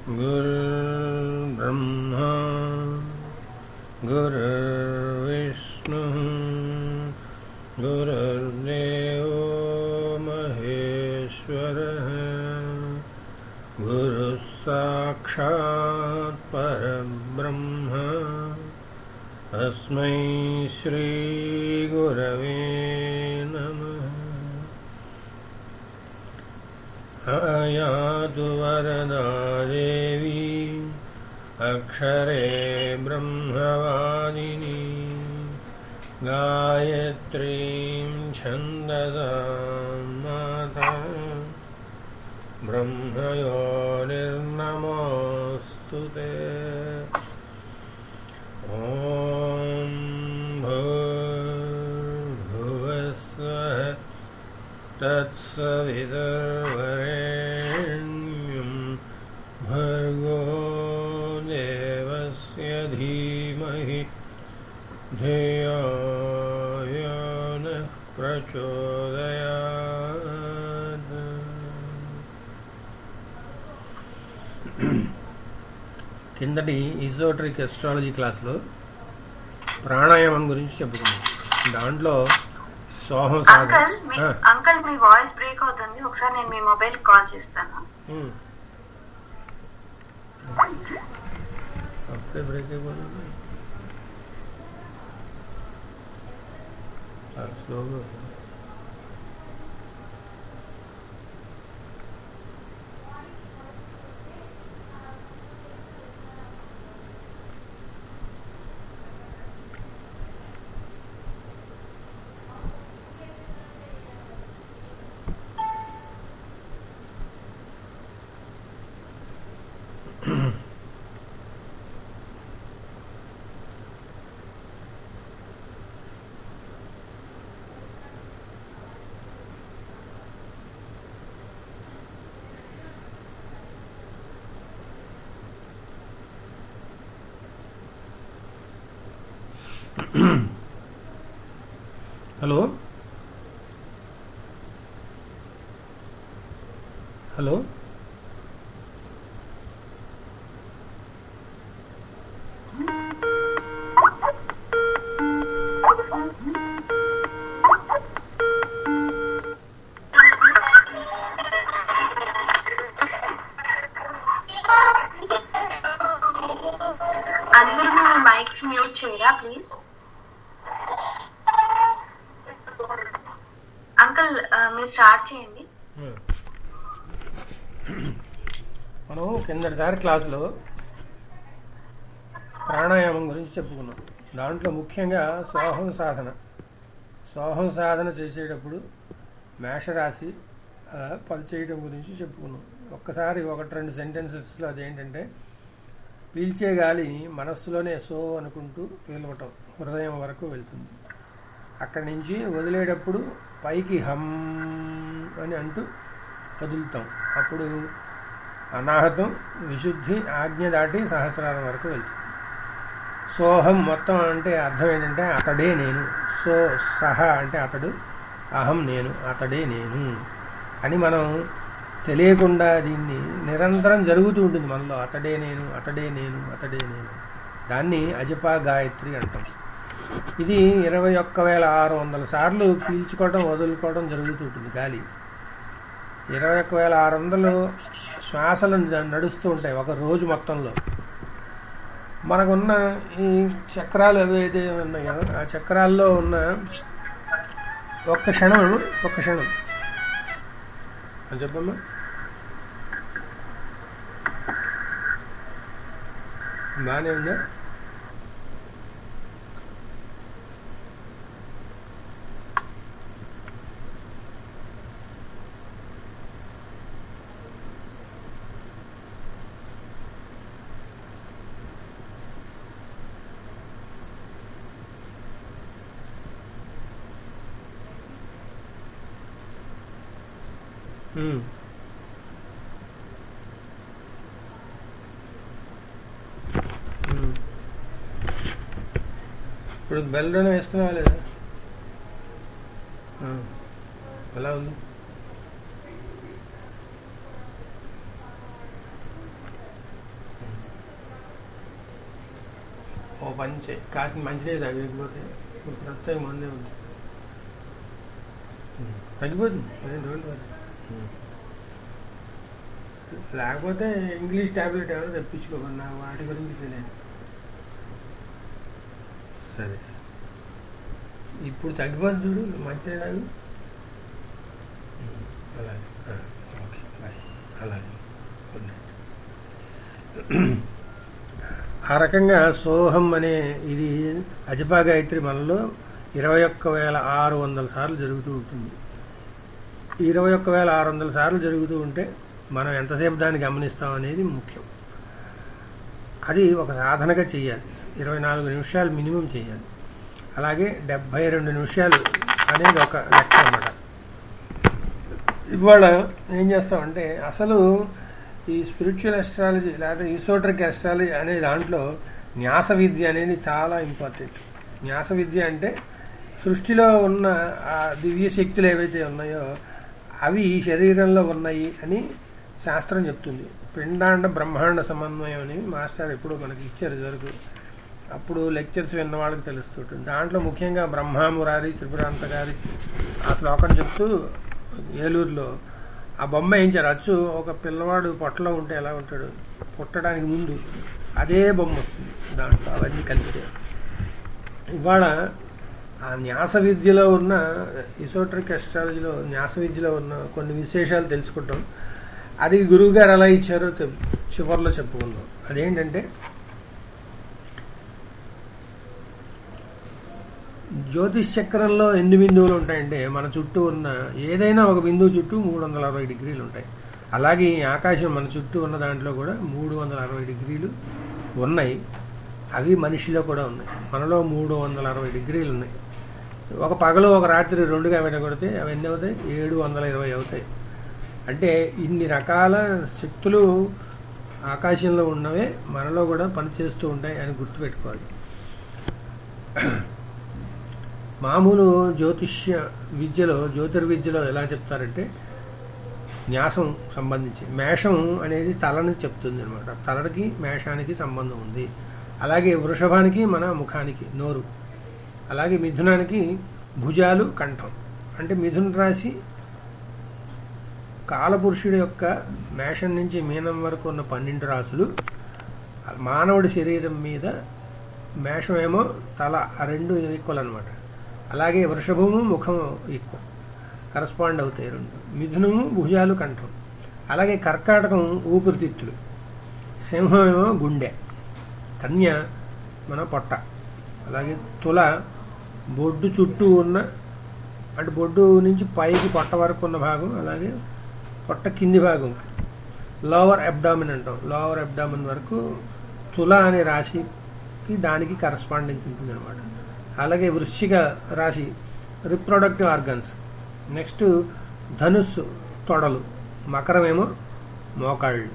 गुरुर्ब्रह्मा गुरुर्विष्णुः गुरुर्देवो महेश्वरः गुरुः साक्षात् परब्रह्म अस्मै श्रीगुरवे नमः आयातु वरदा देवी अक्षरे ब्रह्मवादिनी गायत्रीं छन्दसां माता ब्रह्मयो निर्नमोऽस्तु ते ॐ भूर्भुवस्वः तत्सवितर्वरेण्यं भर्गो देवस्य धीमहि धियो यो नः प्रचोदयात् కిందటి ఈజోట్రిక్ ఎస్ట్రాలజీ క్లాస్లో ప్రాణాయామం గురించి చెప్పుకున్నాం దాంట్లో సోహం సాధన అంకల్ మీ- ఆ, అంకల్ మీ వాయిస్ బ్రేక్ అవుతుంది ఒకసారి నేను మీ మొబైల్ కాల్ చేస్తాను ఉమ్. అప్పుడే బ్రేక్ అయిపోతుంది చాలా స్లోగా ఉంది. హలో హలో అందరూ మీ మైక్స్ మ్యూట్ చేయరా ప్లీజ్ అంకల్ ఆ, మీరు స్టార్ట్ చేయండి మనం కిందటిసారి క్లాసులో ప్రాణాయామం గురించి చెప్పుకున్నాం దాంట్లో ముఖ్యంగా సోహం సాధన సోహం సాధన చేసేటప్పుడు మేషరాశి ఆ, పని చేయడం గురించి చెప్పుకున్నాం ఒక్కసారి ఒకటి రెండు సెంటెన్సెస్లో అదేంటంటే పీల్చే గాలి మనస్సులోనే సో అనుకుంటూ పీలవటం హృదయం వరకు వెళ్తుంది అక్కడి నుంచి వదిలేటప్పుడు పైకి హమ్ అని అంటూ వదులుతాం అప్పుడు అనాహతం విశుద్ధి ఆజ్ఞ దాటి సహస్రారం వరకు వెళ్తుంది సోహం మొత్తం అంటే అర్థం ఏంటంటే అతడే నేను సో సహ అంటే అతడు అహం నేను అతడే నేను అని మనం తెలియకుండా దీన్ని నిరంతరం జరుగుతూ ఉంటుంది మనలో అతడే నేను అతడే నేను అతడే నేను దాన్ని అజపా గాయత్రి అంటాం ఇది ఇరవై ఒక్క వేల ఆరు వందల సార్లు పీల్చుకోవడం వదులుకోవడం జరుగుతూ ఉంటుంది గాలి ఇరవై ఒక్క వేల ఆరు వందలు శ్వాసలు జ- నడుస్తూ ఉంటాయి ఒక రోజు మొత్తంలో మనకున్న ఈ చక్రాలు అవి అయితే ఉన్నాయో ఆ చక్రాల్లో ఉన్న ఒక్క క్షణం ఒక్క క్షణం అని చెప్పమ్మా బాగానే ఉందా ఉమ్. ఉమ్. ఇప్పుడు బెల్లం వేసుకున్నావా లేదా ఆ. ఎలా ఉంది పని చేయి కాసిన మంచినీళ్ళు తగ్గకపోతే ఇప్పుడు ప్రస్తుతం మందే ఉంది తగ్గిపోతుంది పదిహేను రోజులు పడుతుంది. లేకపోతే ఇంగ్లీష్ టాబ్లెట్ ఎవరో తెప్పించుకోమన్నా వాటి గురించి తెలియదు సరే ఇప్పుడు తగ్గిపోతుంది చూడు మంచిగా తాగు అలాగే ఆ, ఓకే బాయ్ అలాగే గుడ్ నైట్ ఆ రకంగా సోహం అనే ఇది అజపా గాయత్రి మనలో ఇరవై ఒక్క వేల ఆరు వందల సార్లు జరుగుతూ ఉంటుంది ఇరవై ఒక్క వేల ఆరు వందల సార్లు జరుగుతూ ఉంటే మనం ఎంతసేపు దాన్ని గమనిస్తాం అనేది ముఖ్యం అది ఒక సాధనగా చేయాలి ఇరవై నాలుగు నిమిషాలు మినిమం చేయాలి అలాగే డెబ్బై రెండు నిమిషాలు అనేది ఒక లెక్క అన్నమాట ఇవాళ ఏం చేస్తామంటే అసలు ఈ స్పిరిచువల్ ఎస్ట్రాలజీ లేదా ఈసోట్రిక్ ఎస్ట్రాలజీ అనే దాంట్లో న్యాస విద్య అనేది చాలా ఇంపార్టెంట్ న్యాస విద్య అంటే సృష్టిలో ఉన్న ఆ దివ్య శక్తులు ఏవైతే ఉన్నాయో అవి ఈ శరీరంలో ఉన్నాయి అని శాస్త్రం చెప్తుంది పిండాండ బ్రహ్మాండ సమన్వయం అని మాస్టర్ ఎప్పుడూ మనకి ఇచ్చారు ఇదివరకు అప్పుడు లెక్చర్స్ విన్న వాళ్ళకి తెలుస్తుంటుంది దాంట్లో ముఖ్యంగా బ్రహ్మామురారి త్రిపురాంత గారి ఆ శ్లోకం చెప్తూ ఏలూరులో ఆ బొమ్మ వేయించారు అచ్చు ఒక పిల్లవాడు పొట్టలో ఉంటే ఎలా ఉంటాడు పుట్టడానికి ముందు అదే బొమ్మ వస్తుంది దాంట్లో అవన్నీ కలిపితే ఇవాళ ఆ న్యాస విద్యలో ఉన్న ఇసోట్రిక్ ఎస్ట్రాలజీలో న్యాస విద్యలో ఉన్న కొన్ని విశేషాలు తెలుసుకుంటాం అది గురువు గారు ఎలా ఇచ్చారో తె- చివర్లో చెప్పుకుందాం అదేంటంటే జ్యోతిష్ చక్రంలో ఎన్ని బిందువులు ఉంటాయంటే మన చుట్టూ ఉన్న ఏదైనా ఒక బిందువు చుట్టూ మూడు వందల అరవై డిగ్రీలు ఉంటాయి అలాగే ఈ ఆకాశం మన చుట్టూ ఉన్న దాంట్లో కూడా మూడు వందల అరవై డిగ్రీలు ఉన్నాయి అవి మనిషిలో కూడా ఉన్నాయి మనలో మూడు వందల అరవై డిగ్రీలు ఉన్నాయి ఒక పగలు ఒక రాత్రి రెండుగా వినగొడితే అవి ఎన్ని అవుతాయి ఏడు వందల ఇరవై అవుతాయి అంటే ఇన్ని రకాల శక్తులు ఆకాశంలో ఉన్నవే మనలో కూడా పనిచేస్తూ ఉంటాయి అని గుర్తుపెట్టుకోవాలి మామూలు జ్యోతిష్య విద్యలో జ్యోతిర్విద్యలో ఎలా చెప్తారంటే న్యాసం సంబంధించి మేషం అనేది తలని చెప్తుంది అనమాట తలకి మేషానికి సంబంధం ఉంది అలాగే వృషభానికి మన ముఖానికి నోరు అలాగే మిథునానికి భుజాలు కంఠం అంటే మిథున రాశి కాలపురుషుడి యొక్క మేషం నుంచి మీనం వరకు ఉన్న పన్నెండు రాసులు మానవుడి శరీరం మీద మేషమేమో తల ఆ రెండు ఈక్వల్ అనమాట అలాగే వృషభము ముఖము ఈక్వల్ కరస్పాండ్ అవుతాయి రెండు మిథునము భుజాలు కంఠం అలాగే కర్కాటకం ఊపిరితిత్తులు సింహమేమో గుండె కన్య మన పొట్ట అలాగే తుల బొడ్డు చుట్టూ ఉన్న అంటే బొడ్డు నుంచి పైకి పొట్ట వరకు ఉన్న భాగం అలాగే పొట్ట కింది భాగం లోవర్ అబ్డామిన్ అంటాం లోవర్ అబ్డామిన్ వరకు తుల అనే రాశికి దానికి కరస్పాండెన్స్ ఉంటుంది అనమాట అలాగే వృశ్చిక రాశి రిప్రొడక్టివ్ ఆర్గన్స్ నెక్స్ట్ ధనుస్సు తొడలు మకరమేమో మోకాళ్ళు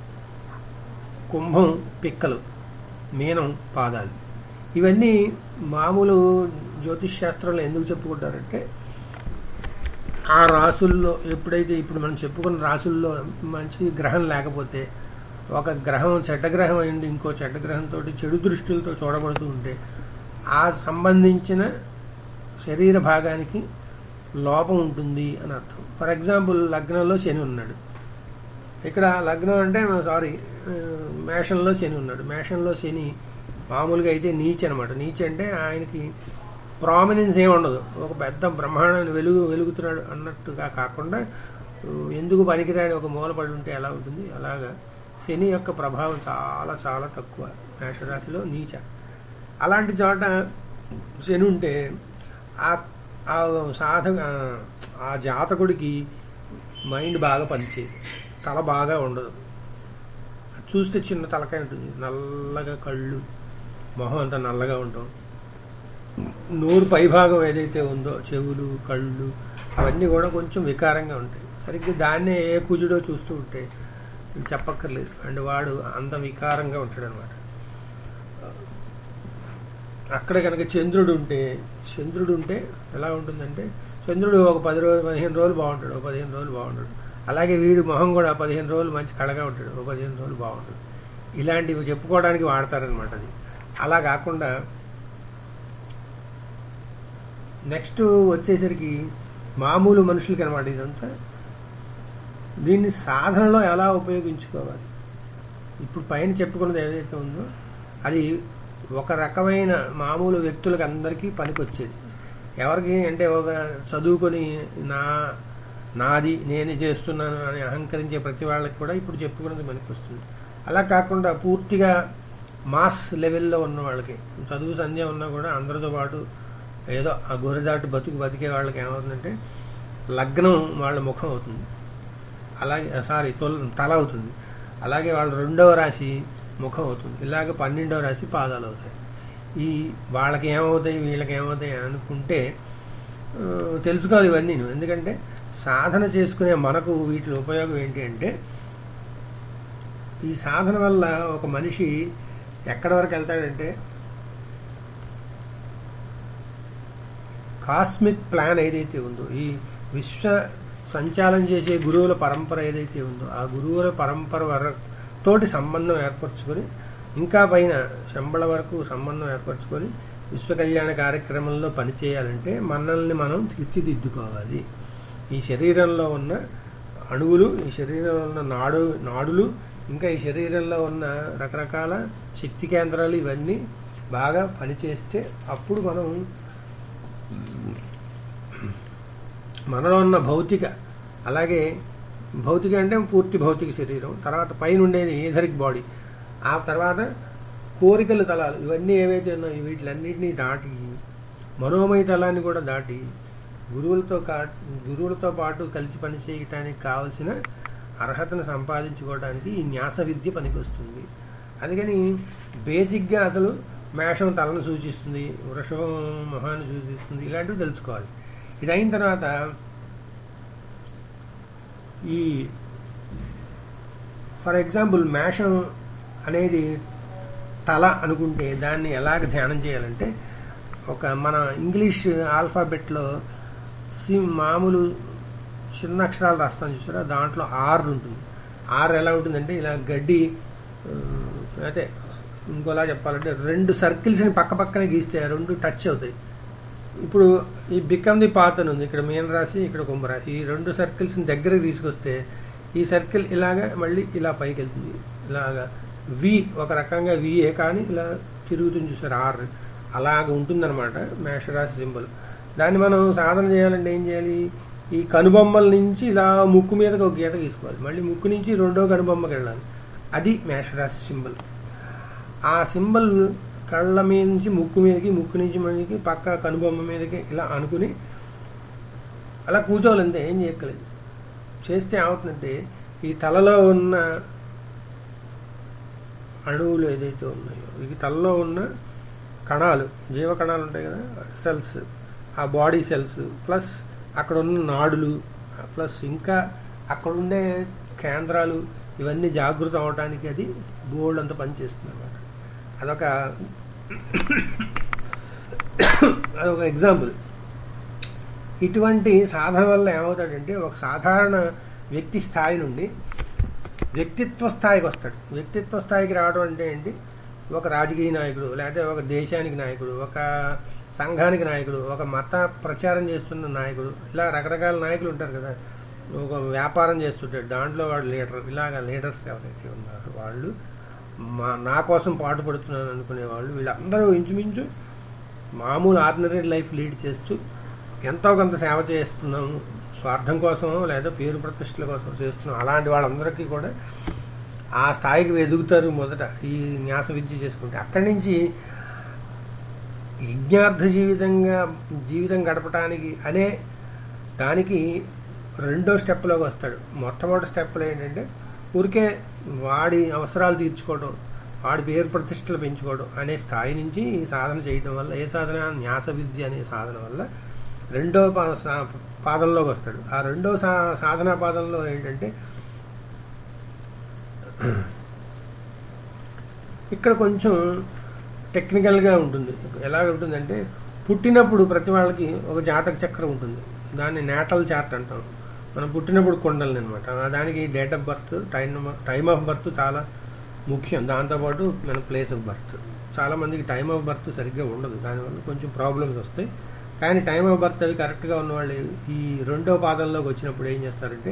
కుంభం పిక్కలు మీనం పాదాలు ఇవన్నీ మామూలు జ్యోతిష్ శాస్త్రంలో ఎందుకు చెప్పుకుంటారంటే ఆ రాసుల్లో ఎప్పుడైతే ఇప్పుడు మనం చెప్పుకున్న రాసుల్లో మంచి గ్రహం లేకపోతే ఒక గ్రహం చెడ్డ గ్రహం అయింది ఇంకో చెడ్డ గ్రహంతో చెడు దృష్టిలతో చూడబడుతూ ఉంటే ఆ సంబంధించిన శరీర భాగానికి లోపం ఉంటుంది అని అర్థం ఫర్ ఎగ్జాంపుల్ లగ్నంలో శని ఉన్నాడు ఇక్కడ లగ్నం అంటే సారీ మేషంలో శని ఉన్నాడు మేషంలో శని మామూలుగా అయితే నీచ్ అనమాట నీచ్ అంటే ఆయనకి ప్రామినెన్స్ ఏమి ఉండదు ఒక పెద్ద బ్రహ్మాండాన్ని వెలుగు వెలుగుతున్నాడు అన్నట్టుగా కాకుండా ఉ, ఎందుకు పనికిరాని ఒక మూలపడి ఉంటే ఎలా ఉంటుంది అలాగా శని యొక్క ప్రభావం చాలా చాలా తక్కువ మేషరాశిలో నీచ అలాంటి చోట శని ఉంటే ఆ ఆ సాధక ఆ జాతకుడికి మైండ్ బాగా పనిచేయదు తల బాగా ఉండదు చూస్తే చిన్న తలకాయ ఉంటుంది నల్లగా కళ్ళు మొహం అంతా నల్లగా ఉంటాం నోరు పైభాగం ఏదైతే ఉందో చెవులు కళ్ళు అవన్నీ కూడా కొంచెం వికారంగా ఉంటాయి సరిగ్గా దాన్నే ఏ కుజుడో చూస్తూ ఉంటే చెప్పక్కర్లేదు అండ్ వాడు అంత వికారంగా ఉంటాడు అనమాట అక్కడ కనుక చంద్రుడు ఉంటే చంద్రుడు ఉంటే ఎలా ఉంటుందంటే చంద్రుడు ఒక పది రోజులు పదిహేను రోజులు బాగుంటాడు ఒక పదిహేను రోజులు బాగుంటాడు అలాగే వీడి మొహం కూడా పదిహేను రోజులు మంచి కళగా ఉంటాడు ఒక పదిహేను రోజులు బాగుంటాడు ఇలాంటివి చెప్పుకోవడానికి వాడతారనమాట అది అలా కాకుండా నెక్స్ట్ వచ్చేసరికి మామూలు మనుషులకి అనమాట ఇదంతా దీన్ని సాధనలో ఎలా ఉపయోగించుకోవాలి ఇప్పుడు పైన చెప్పుకున్నది ఏదైతే ఉందో అది ఒక రకమైన మామూలు వ్యక్తులకు అందరికీ పనికొచ్చేది ఎవరికి అంటే ఒక చదువుకొని నా నాది నేను చేస్తున్నాను అని అహంకరించే ప్రతి వాళ్ళకి కూడా ఇప్పుడు చెప్పుకున్నది పనికొస్తుంది అలా కాకుండా పూర్తిగా మాస్ లెవెల్లో ఉన్న వాళ్ళకి చదువు సంధ్య ఉన్నా కూడా అందరితో పాటు ఏదో ఆ గోరెదాటు బతుకు బతికే వాళ్ళకి ఏమవుతుందంటే లగ్నం వాళ్ళ ముఖం అవుతుంది అలాగే సారీ తొల్ తల అవుతుంది అలాగే వాళ్ళ రెండవ రాశి ముఖం అవుతుంది ఇలాగ పన్నెండవ రాశి పాదాలు అవుతాయి ఈ వాళ్ళకి ఏమవుతాయి వీళ్ళకి ఏమవుతాయి అనుకుంటే ఆ, తెలుసుకోవాలి ఇవన్నీ ఎందుకంటే సాధన చేసుకునే మనకు వీటి ఉపయోగం ఏంటి అంటే ఈ సాధన వల్ల ఒక మనిషి ఎక్కడి వరకు వెళ్తాడంటే కాస్మిక్ ప్లాన్ ఏదైతే ఉందో ఈ విశ్వ సంచాలనం చేసే గురువుల పరంపర ఏదైతే ఉందో ఆ గురువుల పరంపర వర తోటి సంబంధం ఏర్పరచుకొని ఇంకా పైన శంబళ వరకు సంబంధం ఏర్పరచుకొని విశ్వ కళ్యాణ కార్యక్రమంలో పనిచేయాలంటే మనల్ని మనం తీర్చిదిద్దుకోవాలి ఈ శరీరంలో ఉన్న అణువులు ఈ శరీరంలో ఉన్న నాడు నాడులు ఇంకా ఈ శరీరంలో ఉన్న రకరకాల శక్తి కేంద్రాలు ఇవన్నీ బాగా పనిచేస్తే అప్పుడు మనం మనలో ఉన్న భౌతిక అలాగే భౌతిక అంటే పూర్తి భౌతిక శరీరం తర్వాత పైన ఉండేది ఏథరిక్ బాడీ ఆ తర్వాత కోరికల తలాలు ఇవన్నీ ఏవైతే ఉన్నాయో వీటిలన్నింటినీ దాటి మనోమయ తలాన్ని కూడా దాటి గురువులతో కా గురువులతో పాటు కలిసి పనిచేయటానికి కావలసిన అర్హతను సంపాదించుకోవడానికి ఈ న్యాస విద్య పనికొస్తుంది అందుకని బేసిక్గా అసలు మేషం తలను సూచిస్తుంది వృషభం మొహాన్ని సూచిస్తుంది ఇలాంటివి తెలుసుకోవాలి ఇది అయిన తర్వాత ఈ ఫర్ ఎగ్జాంపుల్ మేషం అనేది తల అనుకుంటే దాన్ని ఎలాగ ధ్యానం చేయాలంటే ఒక మన ఇంగ్లీష్ ఆల్ఫాబెట్లో సి మామూలు చిన్న అక్షరాలు రాస్తాం చూసారా దాంట్లో ఆర్ ఉంటుంది ఆర్ ఎలా ఉంటుందంటే ఇలా గడ్డి ఆ, అయితే ఇంకోలా చెప్పాలంటే రెండు సర్కిల్స్ని పక్క పక్కనే గీస్తే ఆ రెండు టచ్ అవుతాయి ఇప్పుడు ఈ బికమ్ ది పాత్ అని ఉంది ఇక్కడ మీన రాశి ఇక్కడ కుంభరాశి ఈ రెండు సర్కిల్స్ని దగ్గరకు తీసుకొస్తే ఈ సర్కిల్ ఇలాగా మళ్ళీ ఇలా పైకి వెళ్తుంది ఇలాగా వి ఒక రకంగా విఏ కానీ ఇలా తిరుగుతుంది చూసారు ఆర్ అలాగ ఉంటుందన్నమాట మేషరాశి సింబల్ దాన్ని మనం సాధన చేయాలంటే ఏం చేయాలి ఈ కనుబొమ్మల నుంచి ఇలా ముక్కు మీదకి ఒక గీత తీసుకోవాలి మళ్ళీ ముక్కు నుంచి రెండో కనుబొమ్మకి వెళ్ళాలి అది మేషరాశి సింబల్ ఆ సింబల్ కళ్ళ మీద నుంచి ముక్కు మీదకి ముక్కు నుంచి మనకి పక్క కనుబొమ్మ మీదకి ఇలా అనుకుని అలా కూర్చోవాలంతే ఏం చేయక్కలేదు చేస్తే ఏమవుతుందంటే ఈ తలలో ఉన్న అణువులు ఏదైతే ఉన్నాయో ఈ తలలో ఉన్న కణాలు జీవ కణాలు ఉంటాయి కదా సెల్స్ ఆ బాడీ సెల్స్ ప్లస్ అక్కడ ఉన్న నాడులు ప్లస్ ఇంకా అక్కడ ఉండే కేంద్రాలు ఇవన్నీ జాగృతం అవడానికి అది బోల్డ్ అంత పనిచేస్తుంది అనమాట అదొక అదొక ఎగ్జాంపుల్ ఇటువంటి సాధన వల్ల ఏమవుతాడంటే ఒక సాధారణ వ్యక్తి స్థాయి నుండి వ్యక్తిత్వ స్థాయికి వస్తాడు వ్యక్తిత్వ స్థాయికి రావడం అంటే ఏంటి ఒక రాజకీయ నాయకుడు లేకపోతే ఒక దేశానికి నాయకుడు ఒక సంఘానికి నాయకుడు ఒక మత ప్రచారం చేస్తున్న నాయకుడు ఇలా రకరకాల నాయకులు ఉంటారు కదా ఒక వ్యాపారం చేస్తుంటాడు దాంట్లో వాడు లీడర్ ఇలాగ లీడర్స్ ఎవరైతే ఉన్నారు వాళ్ళు మా నా కోసం పాటుపడుతున్నాను అనుకునే వాళ్ళు వీళ్ళందరూ ఇంచుమించు మామూలు ఆర్డినరీ లైఫ్ లీడ్ చేస్తూ ఎంతో కొంత సేవ చేస్తున్నాము స్వార్థం కోసం లేదా పేరు ప్రతిష్టల కోసం చేస్తున్నాం అలాంటి వాళ్ళందరికీ కూడా ఆ స్థాయికి ఎదుగుతారు మొదట ఈ న్యాస విద్య చేసుకుంటే అక్కడి నుంచి యజ్ఞార్థ జీవితంగా జీవితం గడపటానికి అనే దానికి రెండో స్టెప్లోకి వస్తాడు మొట్టమొదటి స్టెప్లో ఏంటంటే ఊరికే వాడి అవసరాలు తీర్చుకోవడం వాడి పేరు ప్రతిష్టలు పెంచుకోవడం అనే స్థాయి నుంచి ఈ సాధన చేయడం వల్ల ఏ సాధన న్యాస విద్య అనే సాధన వల్ల రెండో పా- సా- పాదంలోకి వస్తాడు ఆ రెండో సా సాధనా పాదంలో ఏంటంటే ఇక్కడ కొంచెం టెక్నికల్గా ఉంటుంది ఎలా ఉంటుందంటే పుట్టినప్పుడు ప్రతి వాళ్ళకి ఒక జాతక చక్రం ఉంటుంది దాన్ని నేటల్ చార్ట్ అంటాం మనం పుట్టినప్పుడు కొండలని అనమాట దానికి date of birth time time of birth చాలా ముఖ్యం దాంతోపాటు మన ప్లేస్ ఆఫ్ బర్త్ చాలా మందికి టైం ఆఫ్ బర్త్ సరిగ్గా ఉండదు దానివల్ల కొంచెం ప్రాబ్లమ్స్ వస్తాయి కానీ టైం ఆఫ్ బర్త్ అవి కరెక్ట్గా ఉన్న వాళ్ళు ఈ రెండో పాదంలోకి వచ్చినప్పుడు ఏం చేస్తారంటే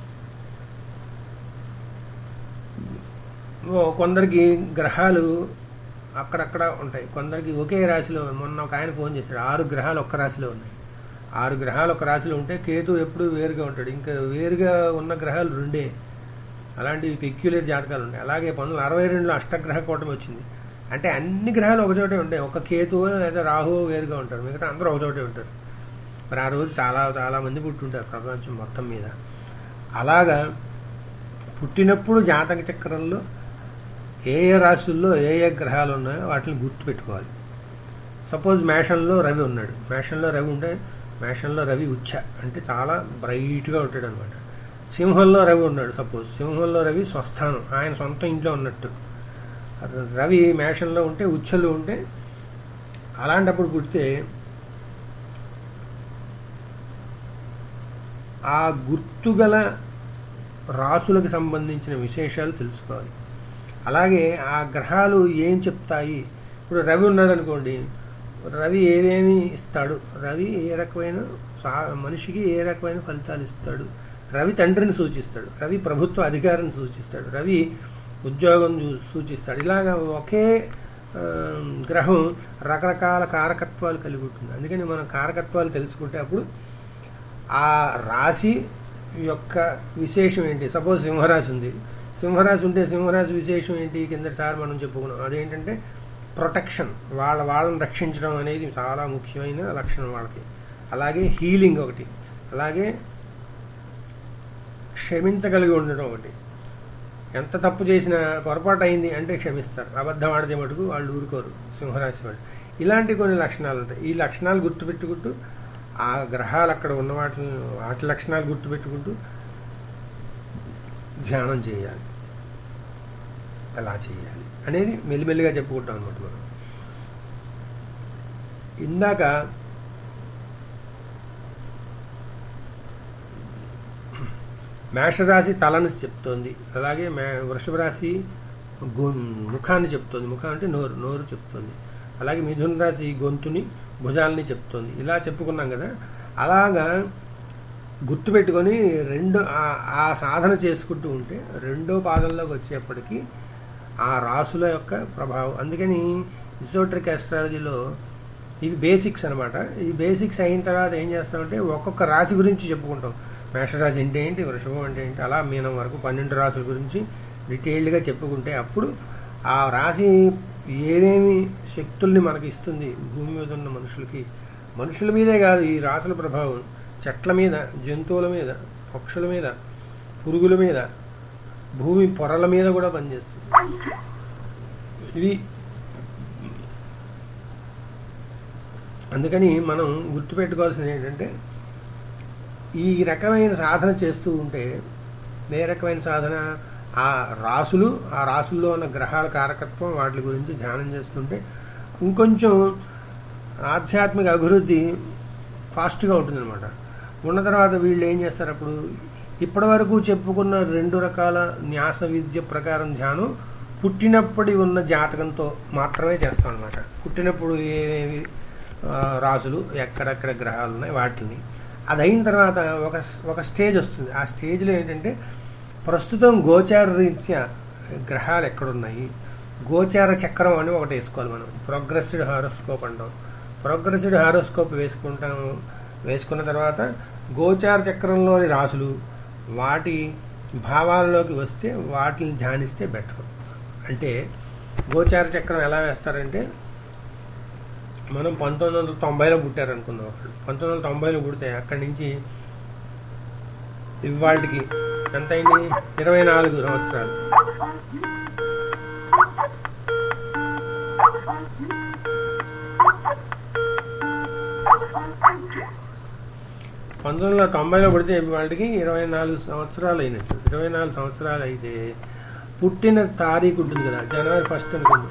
ఓ కొందరికి గ్రహాలు అక్కడక్కడ ఉంటాయి కొందరికి ఒకే రాశిలో మొన్న ఒక ఆయన ఫోన్ చేశాడు ఆరు గ్రహాలు ఒక్క రాశిలో ఉన్నాయి ఆరు గ్రహాలు ఒక రాశిలో ఉంటే కేతు ఎప్పుడు వేరుగా ఉంటాడు ఇంకా వేరుగా ఉన్న గ్రహాలు రెండే అలాంటి పెక్యులర్ జాతకాలు ఉన్నాయి అలాగే పంతొమ్మిది అరవై రెండులో అష్టగ్రహ కూటమి వచ్చింది అంటే అన్ని గ్రహాలు ఒకచోటే ఉంటాయి ఒక కేతువు లేదా రాహు వేరుగా ఉంటారు మిగతా అందరూ ఒకచోటే ఉంటారు మరి ఆ రోజు చాలా చాలా మంది పుట్టుంటారు ప్రపంచం మొత్తం మీద అలాగా పుట్టినప్పుడు జాతక చక్రంలో ఏ ఏ రాశుల్లో ఏ ఏ గ్రహాలు ఉన్నాయో వాటిని గుర్తుపెట్టుకోవాలి సపోజ్ మేషంలో రవి ఉన్నాడు మేషంలో రవి ఉంటే మేషంలో రవి ఉచ్చ అంటే చాలా బ్రైట్గా ఉంటాడు అనమాట సింహంలో రవి ఉన్నాడు సపోజ్ సింహంలో రవి స్వస్థానం ఆయన సొంత ఇంట్లో ఉన్నట్టు రవి మేషంలో ఉంటే ఉచ్చలు ఉంటే అలాంటప్పుడు పుడితే ఆ గుర్తుగల రాసులకు సంబంధించిన విశేషాలు తెలుసుకోవాలి అలాగే ఆ గ్రహాలు ఏం చెప్తాయి ఇప్పుడు రవి ఉన్నాడు అనుకోండి రవి ఏమేమి ఇస్తాడు రవి ఏ రకమైన సా- మనిషికి ఏ రకమైన ఫలితాలు ఇస్తాడు రవి తండ్రిని సూచిస్తాడు రవి ప్రభుత్వ అధికారిని సూచిస్తాడు రవి ఉద్యోగం చూ- సూచిస్తాడు ఇలాగా ఒకే ఆ, గ్రహం రకరకాల కారకత్వాలు కలిగి ఉంటుంది అందుకని మనం కారకత్వాలు తెలుసుకుంటే అప్పుడు ఆ రాశి యొక్క విశేషం ఏంటి సపోజ్ సింహరాశి ఉంది సింహరాశి ఉంటే సింహరాశి విశేషం ఏంటి కిందటిసారి మనం చెప్పుకున్నాం అదేంటంటే ప్రొటెక్షన్ వాళ్ళ వాళ్ళని రక్షించడం అనేది చాలా ముఖ్యమైన లక్షణం వాళ్ళకి అలాగే హీలింగ్ ఒకటి అలాగే క్షమించగలిగి ఉండడం ఒకటి ఎంత తప్పు చేసినా పొరపాటు అయింది అంటే క్షమిస్తారు అబద్ధం ఆడితే మటుకు వాళ్ళు ఊరుకోరు సింహరాశి వాళ్ళు ఇలాంటి కొన్ని లక్షణాలు ఉంటాయి ఈ లక్షణాలు గుర్తుపెట్టుకుంటూ ఆ గ్రహాలు అక్కడ ఉన్న వాటిని వాటి లక్షణాలు గుర్తుపెట్టుకుంటూ ధ్యానం చేయాలి ఎలా చేయాలి అనేది మెల్లిమెల్లిగా చెప్పుకుంటాం అనమాట మనం ఇందాక మేషరాశి తలని చెప్తోంది అలాగే మే వృషభ రాశి గొ- ముఖాన్ని చెప్తోంది ముఖం అంటే నోరు నోరు చెప్తోంది అలాగే మిథున రాశి గొంతుని భుజాలని చెప్తోంది ఇలా చెప్పుకున్నాం కదా అలాగా గుర్తుపెట్టుకొని రెండు ఆ- ఆ సాధన చేసుకుంటూ ఉంటే రెండో పాదంలోకి వచ్చేప్పటికి ఆ రాసుల యొక్క ప్రభావం అందుకని ఇసోట్రిక్ ఆస్ట్రాలజీలో ఇవి బేసిక్స్ అనమాట ఈ బేసిక్స్ అయిన తర్వాత ఏం చేస్తామంటే ఒక్కొక్క రాశి గురించి చెప్పుకుంటాం మేషరాశి అంటే ఏంటి వృషభం అంటే ఏంటి అలా మీనం వరకు పన్నెండు రాశుల గురించి డీటెయిల్డ్గా చెప్పుకుంటే అప్పుడు ఆ రాశి ఏమేమి శక్తుల్ని మనకి ఇస్తుంది భూమి మీద ఉన్న మనుషులకి మనుషుల మీదే కాదు ఈ రాసుల ప్రభావం చెట్ల మీద జంతువుల మీద పక్షుల మీద పురుగుల మీద భూమి పొరల మీద కూడా పనిచేస్తుంది ఇది అందుకని మనం గుర్తుపెట్టుకోవాల్సింది ఏంటంటే ఈ రకమైన సాధన చేస్తూ ఉంటే ఏ రకమైన సాధన ఆ రాసులు ఆ రాసుల్లో ఉన్న గ్రహాల కారకత్వం వాటి గురించి ధ్యానం చేస్తుంటే ఇంకొంచెం ఆధ్యాత్మిక అభివృద్ధి ఫాస్ట్గా ఉంటుందన్నమాట ఉన్న తర్వాత వీళ్ళు ఏం చేస్తారు అప్పుడు ఇప్పటి వరకు చెప్పుకున్న రెండు రకాల న్యాస విద్య ప్రకారం ధ్యానం పుట్టినప్పటి ఉన్న జాతకంతో మాత్రమే చేస్తాం అనమాట పుట్టినప్పుడు ఏవేవి ఆ, రాసులు ఎక్కడెక్కడ గ్రహాలు ఉన్నాయి వాటిని అది అయిన తర్వాత ఒక ఒక స్టేజ్ వస్తుంది ఆ స్టేజ్లో ఏంటంటే ప్రస్తుతం గోచార రీత్యా గ్రహాలు ఎక్కడున్నాయి గోచార చక్రం అని ఒకటి వేసుకోవాలి మనం ప్రోగ్రెస్డ్ హారోస్కోప్ అంటాం ప్రోగ్రెస్డ్ హారోస్కోప్ వేసుకుంటాము వేసుకున్న తర్వాత గోచార చక్రంలోని రాసులు వాటి భావాల్లోకి వస్తే వాటిని ధ్యానిస్తే బెటర్ అంటే గోచార చక్రం ఎలా వేస్తారంటే మనం పంతొమ్మిది వందల తొంభైలో పుట్టారనుకుందాం ఒకళ్ళు పంతొమ్మిది వందల తొంభైలో పుడితే అక్కడి నుంచి ఇవాళకి ఎంత అయింది ఇరవై నాలుగు సంవత్సరాలు పంతొమ్మిది వందల తొంభైలో పుడితే వాళ్ళకి ఇరవై నాలుగు సంవత్సరాలు అయినట్టు ఇరవై నాలుగు సంవత్సరాలు అయితే పుట్టిన తారీఖు ఉంటుంది కదా జనవరి ఫస్ట్ అనుకుంది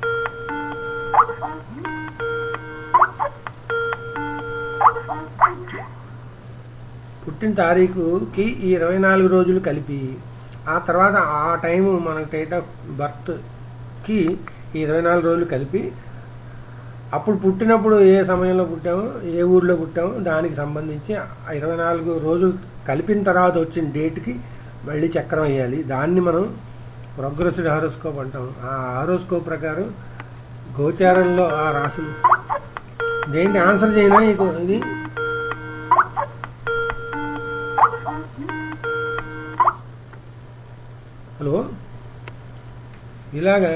పుట్టిన తారీఖుకి ఈ ఇరవై నాలుగు రోజులు కలిపి ఆ తర్వాత ఆ టైం మన డేట్ ఆఫ్ బర్త్కి ఈ ఇరవై నాలుగు రోజులు కలిపి అప్పుడు పుట్టినప్పుడు ఏ సమయంలో పుట్టామో ఏ ఊర్లో పుట్టామో దానికి సంబంధించి ఆ ఇరవై నాలుగు రోజులు కలిపిన తర్వాత వచ్చిన డేట్కి మళ్ళీ చక్రం వేయాలి దాన్ని మనం ప్రోగ్రెసివ్ హారోస్కోప్ అంటాం ఆ హారోస్కోప్ ప్రకారం గోచారంలో ఆ రాసులు దేంటి ఆన్సర్ చేయనా నీకు ఇది హలో ఇలాగా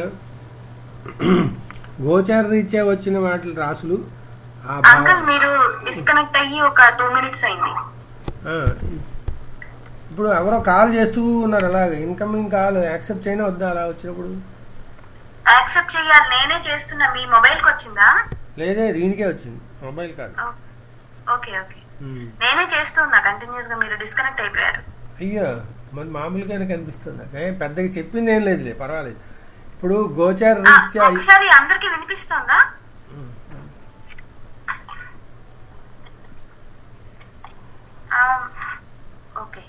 గోచార రీత్యా వచ్చిన వాటి రాసులు ఆ భావ అంకుల్ మీరు డిస్కనెక్ట్ అయ్యి ఒక టూ మినిట్స్ అయింది ఆ, ఇప్పుడు ఎవరో కాల్ చేస్తూ ఉన్నారు అలాగే ఇన్కమింగ్ కాల్ యాక్సెప్ట్ చేయనా వద్దా అలా వచ్చినప్పుడు యాక్సెప్ట్ చేయాలి నేనే చేస్తున్నా మీ మొబైల్ కి వచ్చిందా లేదే దీనికే వచ్చింది మొబైల్ కాల్ ఓకే ఓకే నేనే చేస్తున్నా కంటిన్యూస్ గా మీరు డిస్కనెక్ట్ అయిపోయారు అయ్యో మరి మామూలుగానే కనిపిస్తుంది నాకు. ఏ పెద్దగా చెప్పింది ఏం లేదులే పర్వాలేదు ఇప్పుడు గోచార ఆ, రీత్యా ఒకసారి అందరికి వినిపిస్తోందా ఆ, okay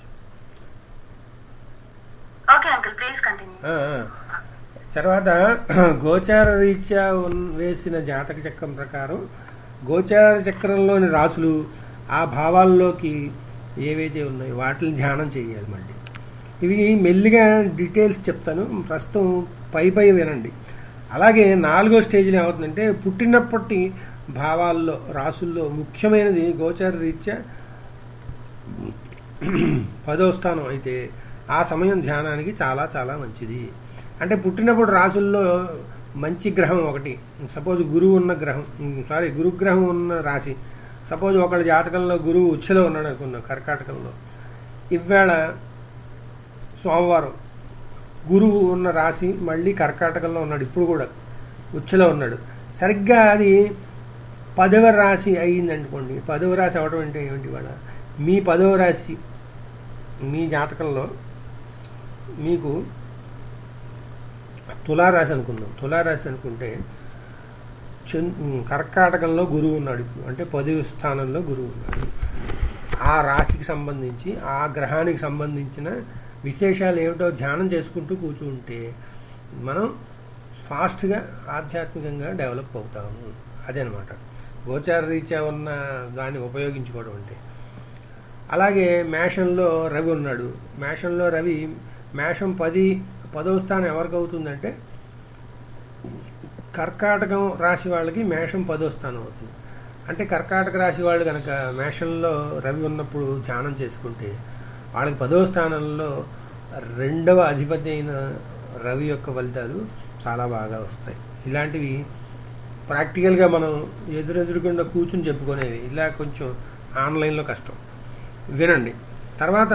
okay uncle please continue ఆ, ఆ. తర్వాత గోచార రీత్యా ఉన్- వేసిన జాతక చక్రం ప్రకారం గోచార చక్రంలోని రాసులు ఆ భావాల్లోకి ఏవైతే ఉన్నాయో వాటిని ధ్యానం చేయాలి మళ్ళీ ఇవి మెల్లిగా డీటెయిల్స్ చెప్తాను ప్రస్తుతం పై పై వినండి అలాగే నాలుగో స్టేజ్లో ఏమవుతుందంటే పుట్టినప్పటి భావాల్లో రాసుల్లో ముఖ్యమైనది గోచార రీత్యా పదో స్థానం అయితే ఆ సమయం ధ్యానానికి చాలా చాలా మంచిది అంటే పుట్టినప్పుడు రాసుల్లో మంచి గ్రహం ఒకటి సపోజ్ గురువు ఉన్న గ్రహం సారీ గురుగ్రహం ఉన్న రాశి సపోజ్ ఒకళ్ళ జాతకంలో గురువు ఉచ్చలో ఉన్నాడు అనుకుందాం కర్కాటకంలో ఇవాళ సోమవారం గురువు ఉన్న రాశి మళ్ళీ కర్కాటకంలో ఉన్నాడు ఇప్పుడు కూడా ఉచ్చలో ఉన్నాడు సరిగ్గా అది పదవ రాశి అయ్యింది అనుకోండి పదవ రాశి అవడం అంటే ఏమిటి వాళ్ళ మీ పదవ రాశి మీ జాతకంలో మీకు తులారాశి అనుకుందాం తులారాశి అనుకుంటే చంద్ కర్కాటకంలో గురువు ఉన్నాడు ఇప్పుడు అంటే పదవి స్థానంలో గురువు ఉన్నాడు ఆ రాశికి సంబంధించి ఆ గ్రహానికి సంబంధించిన విశేషాలు ఏమిటో ధ్యానం చేసుకుంటూ కూర్చుంటే మనం ఫాస్ట్గా ఆధ్యాత్మికంగా డెవలప్ అవుతాము అదనమాట గోచార రీత్యా ఉన్న దాన్ని ఉపయోగించుకోవడం అంటే అలాగే మేషంలో రవి ఉన్నాడు మేషంలో రవి మేషం పది పదవ స్థానం ఎవరికి అవుతుందంటే కర్కాటకం రాశి వాళ్ళకి మేషం పదో స్థానం అవుతుంది అంటే కర్కాటక రాశి వాళ్ళు కనుక మేషంలో రవి ఉన్నప్పుడు ధ్యానం చేసుకుంటే వాళ్ళకి పదో స్థానంలో రెండవ అధిపతి అయిన రవి యొక్క ఫలితాలు చాలా బాగా వస్తాయి ఇలాంటివి ప్రాక్టికల్గా మనం ఎదురెదురుకుండా కూర్చుని చెప్పుకునేవి ఇలా కొంచెం ఆన్లైన్లో కష్టం వినండి తర్వాత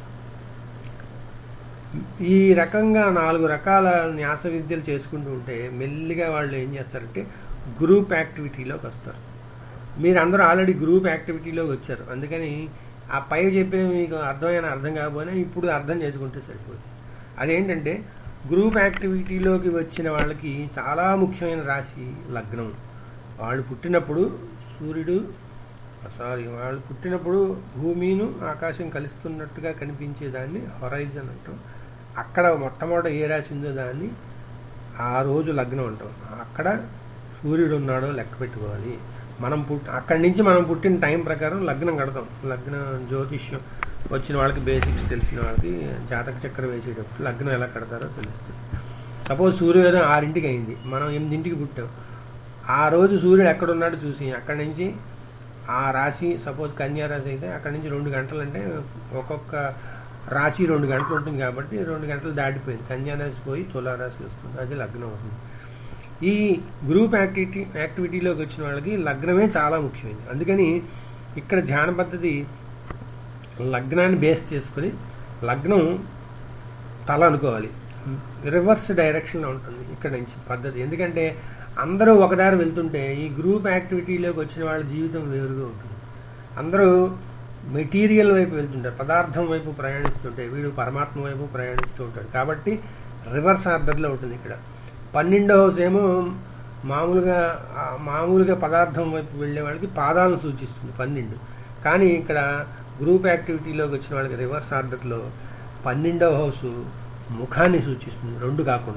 ఈ రకంగా నాలుగు రకాల న్యాస విద్యలు చేసుకుంటూ ఉంటే మెల్లిగా వాళ్ళు ఏం చేస్తారంటే గ్రూప్ యాక్టివిటీలోకి వస్తారు మీరు అందరూ ఆల్రెడీ గ్రూప్ యాక్టివిటీలోకి వచ్చారు అందుకని ఆ పై చెప్పిన మీకు అర్థమైన అర్థం కాకపోయినా ఇప్పుడు అర్థం చేసుకుంటే సరిపోతుంది అదేంటంటే గ్రూప్ యాక్టివిటీలోకి వచ్చిన వాళ్ళకి చాలా ముఖ్యమైన రాశి లగ్నం వాళ్ళు పుట్టినప్పుడు సూర్యుడు సారీ వాళ్ళు పుట్టినప్పుడు భూమిను ఆకాశం కలుస్తున్నట్టుగా కనిపించేదాన్ని హొరైజన్ అంటాం అక్కడ మొట్టమొదట ఏ రాశి ఉందో దాన్ని ఆ రోజు లగ్నం అంటాం అక్కడ సూర్యుడు ఉన్నాడో లెక్క పెట్టుకోవాలి మనం పుట్ అక్కడి నుంచి మనం పుట్టిన టైం ప్రకారం లగ్నం కడతాం లగ్న జ్యోతిష్యం వచ్చిన వాళ్ళకి బేసిక్స్ తెలిసిన వాళ్ళకి జాతక చక్రం వేసేటప్పుడు లగ్నం ఎలా కడతారో తెలుస్తుంది సపోజ్ సూర్యోదయం ఆరింటికి అయింది మనం ఎనిమిదింటికి పుట్టాం ఆ రోజు సూర్యుడు ఎక్కడున్నాడో చూసి అక్కడి నుంచి ఆ రాశి సపోజ్ కన్యా రాశి అయితే అక్కడి నుంచి రెండు గంటలు అంటే ఒక్కొక్క రాశి రెండు గంటలు ఉంటుంది కాబట్టి రెండు గంటలు దాటిపోయింది కన్యా రాశి పోయి తులా రాశి వస్తుంది అది లగ్నం అవుతుంది ఈ గ్రూప్ యాక్టివిటీ యాక్టివిటీలోకి వచ్చిన వాళ్ళకి లగ్నమే చాలా ముఖ్యమైనది అందుకని ఇక్కడ ధ్యాన పద్ధతి లగ్నాన్ని బేస్ చేసుకుని లగ్నం తల అనుకోవాలి రివర్స్ డైరెక్షన్లో ఉంటుంది ఇక్కడ నుంచి పద్ధతి ఎందుకంటే అందరూ ఒకదారి వెళ్తుంటే ఈ గ్రూప్ యాక్టివిటీలోకి వచ్చిన వాళ్ళ జీవితం వేరుగా ఉంటుంది అందరూ మెటీరియల్ వైపు వెళ్తుంటారు పదార్థం వైపు ప్రయాణిస్తుంటే వీడు పరమాత్మ వైపు ప్రయాణిస్తూ ఉంటాడు కాబట్టి రివర్స్ ఆర్డర్లో ఉంటుంది ఇక్కడ పన్నెండో హౌస్ ఏమో మామూలుగా ఆ మామూలుగా పదార్థం వైపు వెళ్ళే వాళ్ళకి పాదాలను సూచిస్తుంది పన్నెండు కానీ ఇక్కడ గ్రూప్ యాక్టివిటీలోకి వచ్చిన వాళ్ళకి రివర్స్ ఆర్డర్లో పన్నెండవ హౌస్ ముఖాన్ని సూచిస్తుంది రెండు కాకుండా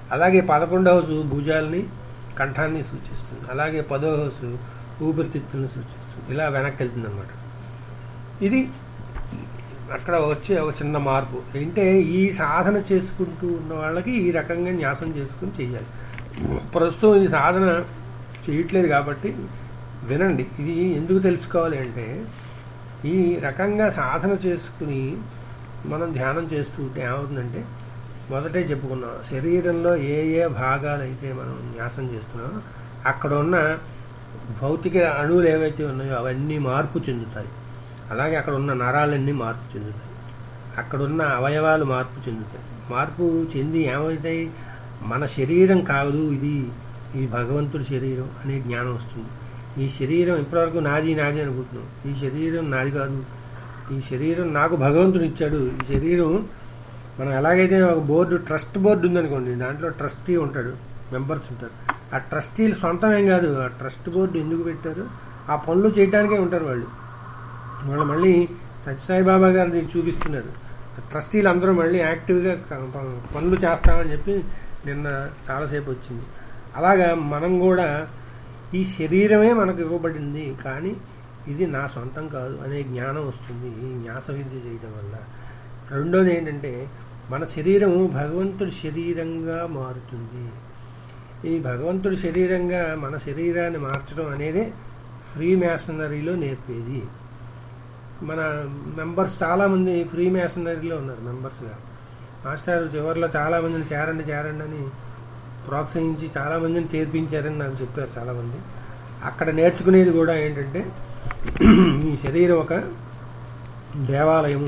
అలాగే పదకొండవ హౌసు భుజాల్ని కంఠాన్ని సూచిస్తుంది అలాగే పదో హౌసు ఊపిరితిత్తుల్ని సూచిస్తుంది ఇలా వెనక్కి వెళ్తుంది అనమాట ఇది అక్కడ వచ్చే ఒక చిన్న మార్పు ఏంటంటే ఈ సాధన చేసుకుంటూ ఉన్న వాళ్ళకి ఈ రకంగా న్యాసం చేసుకుని చేయాలి ప్రస్తుతం ఈ సాధన చేయట్లేదు కాబట్టి వినండి ఇది ఎందుకు తెలుసుకోవాలి అంటే ఈ రకంగా సాధన చేసుకుని మనం ధ్యానం చేస్తూ ఉంటే ఏమవుతుందంటే మొదటే చెప్పుకున్నాం శరీరంలో ఏ ఏ భాగాలు అయితే మనం న్యాసం చేస్తున్నామో అక్కడ ఉన్న భౌతిక అణువులు ఏవైతే ఉన్నాయో అవన్నీ మార్పు చెందుతాయి అలాగే అక్కడ ఉన్న నరాలన్నీ మార్పు చెందుతాయి అక్కడ ఉన్న అవయవాలు మార్పు చెందుతాయి మార్పు చెంది ఏమవుతాయి మన శరీరం కాదు ఇది ఈ భగవంతుడి శరీరం అనే జ్ఞానం వస్తుంది ఈ శరీరం ఇప్పటివరకు నాది నాది అనుకుంటున్నాం ఈ శరీరం నాది కాదు ఈ శరీరం నాకు భగవంతుడు ఇచ్చాడు ఈ శరీరం మనం ఎలాగైతే ఒక బోర్డు ట్రస్ట్ బోర్డు ఉందనుకోండి దాంట్లో ట్రస్టీ ఉంటాడు మెంబర్స్ ఉంటారు ఆ ట్రస్టీలు సొంతం ఏం కాదు ఆ ట్రస్ట్ బోర్డు ఎందుకు పెట్టారు ఆ పనులు చేయడానికే ఉంటారు వాళ్ళు వాళ్ళు మళ్ళీ సత్యసాయిబాబా గారు దీన్ని చూపిస్తున్నారు ట్రస్టీలు అందరూ మళ్ళీ యాక్టివ్గా క- ప- పనులు చేస్తామని చెప్పి నిన్న చాలాసేపు వచ్చింది అలాగా మనం కూడా ఈ శరీరమే మనకు ఇవ్వబడింది కానీ ఇది నా సొంతం కాదు అనే జ్ఞానం వస్తుంది ఈ న్యాస విద్య చేయడం వల్ల రెండోది ఏంటంటే మన శరీరం భగవంతుడి శరీరంగా మారుతుంది ఈ భగవంతుడి శరీరంగా మన శరీరాన్ని మార్చడం అనేది ఫ్రీ మ్యాసనరీలో నేర్పేది మన మెంబర్స్ చాలా మంది ఫ్రీ మ్యాసనరీలో ఉన్నారు మెంబర్స్గా మాస్టర్ చివరిలో చాలా మందిని చేరండి చేరండి అని ప్రోత్సహించి చాలా మందిని చేర్పించారని నాకు చెప్పారు చాలా మంది అక్కడ నేర్చుకునేది కూడా ఏంటంటే ఈ శరీరం ఒక దేవాలయము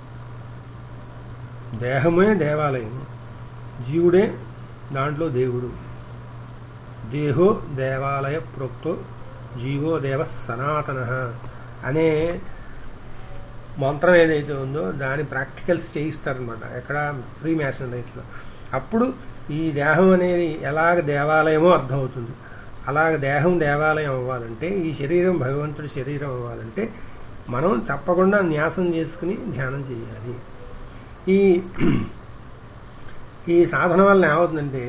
దేహమే దేవాలయము జీవుడే దాంట్లో దేవుడు దేహో దేవాలయ ప్రోక్తో జీవో దేవ సనాతన అనే మంత్రం ఏదైతే ఉందో దాని ప్రాక్టికల్స్ చేయిస్తారనమాట ఎక్కడ ఫ్రీ మ్యాసనరీలో అప్పుడు ఈ దేహం అనేది ఎలాగ దేవాలయమో అర్థమవుతుంది అలాగ దేహం దేవాలయం అవ్వాలంటే ఈ శరీరం భగవంతుడి శరీరం అవ్వాలంటే మనం తప్పకుండా న్యాసం చేసుకుని ధ్యానం చేయాలి ఈ ఈ సాధన వల్ల ఏమవుతుందంటే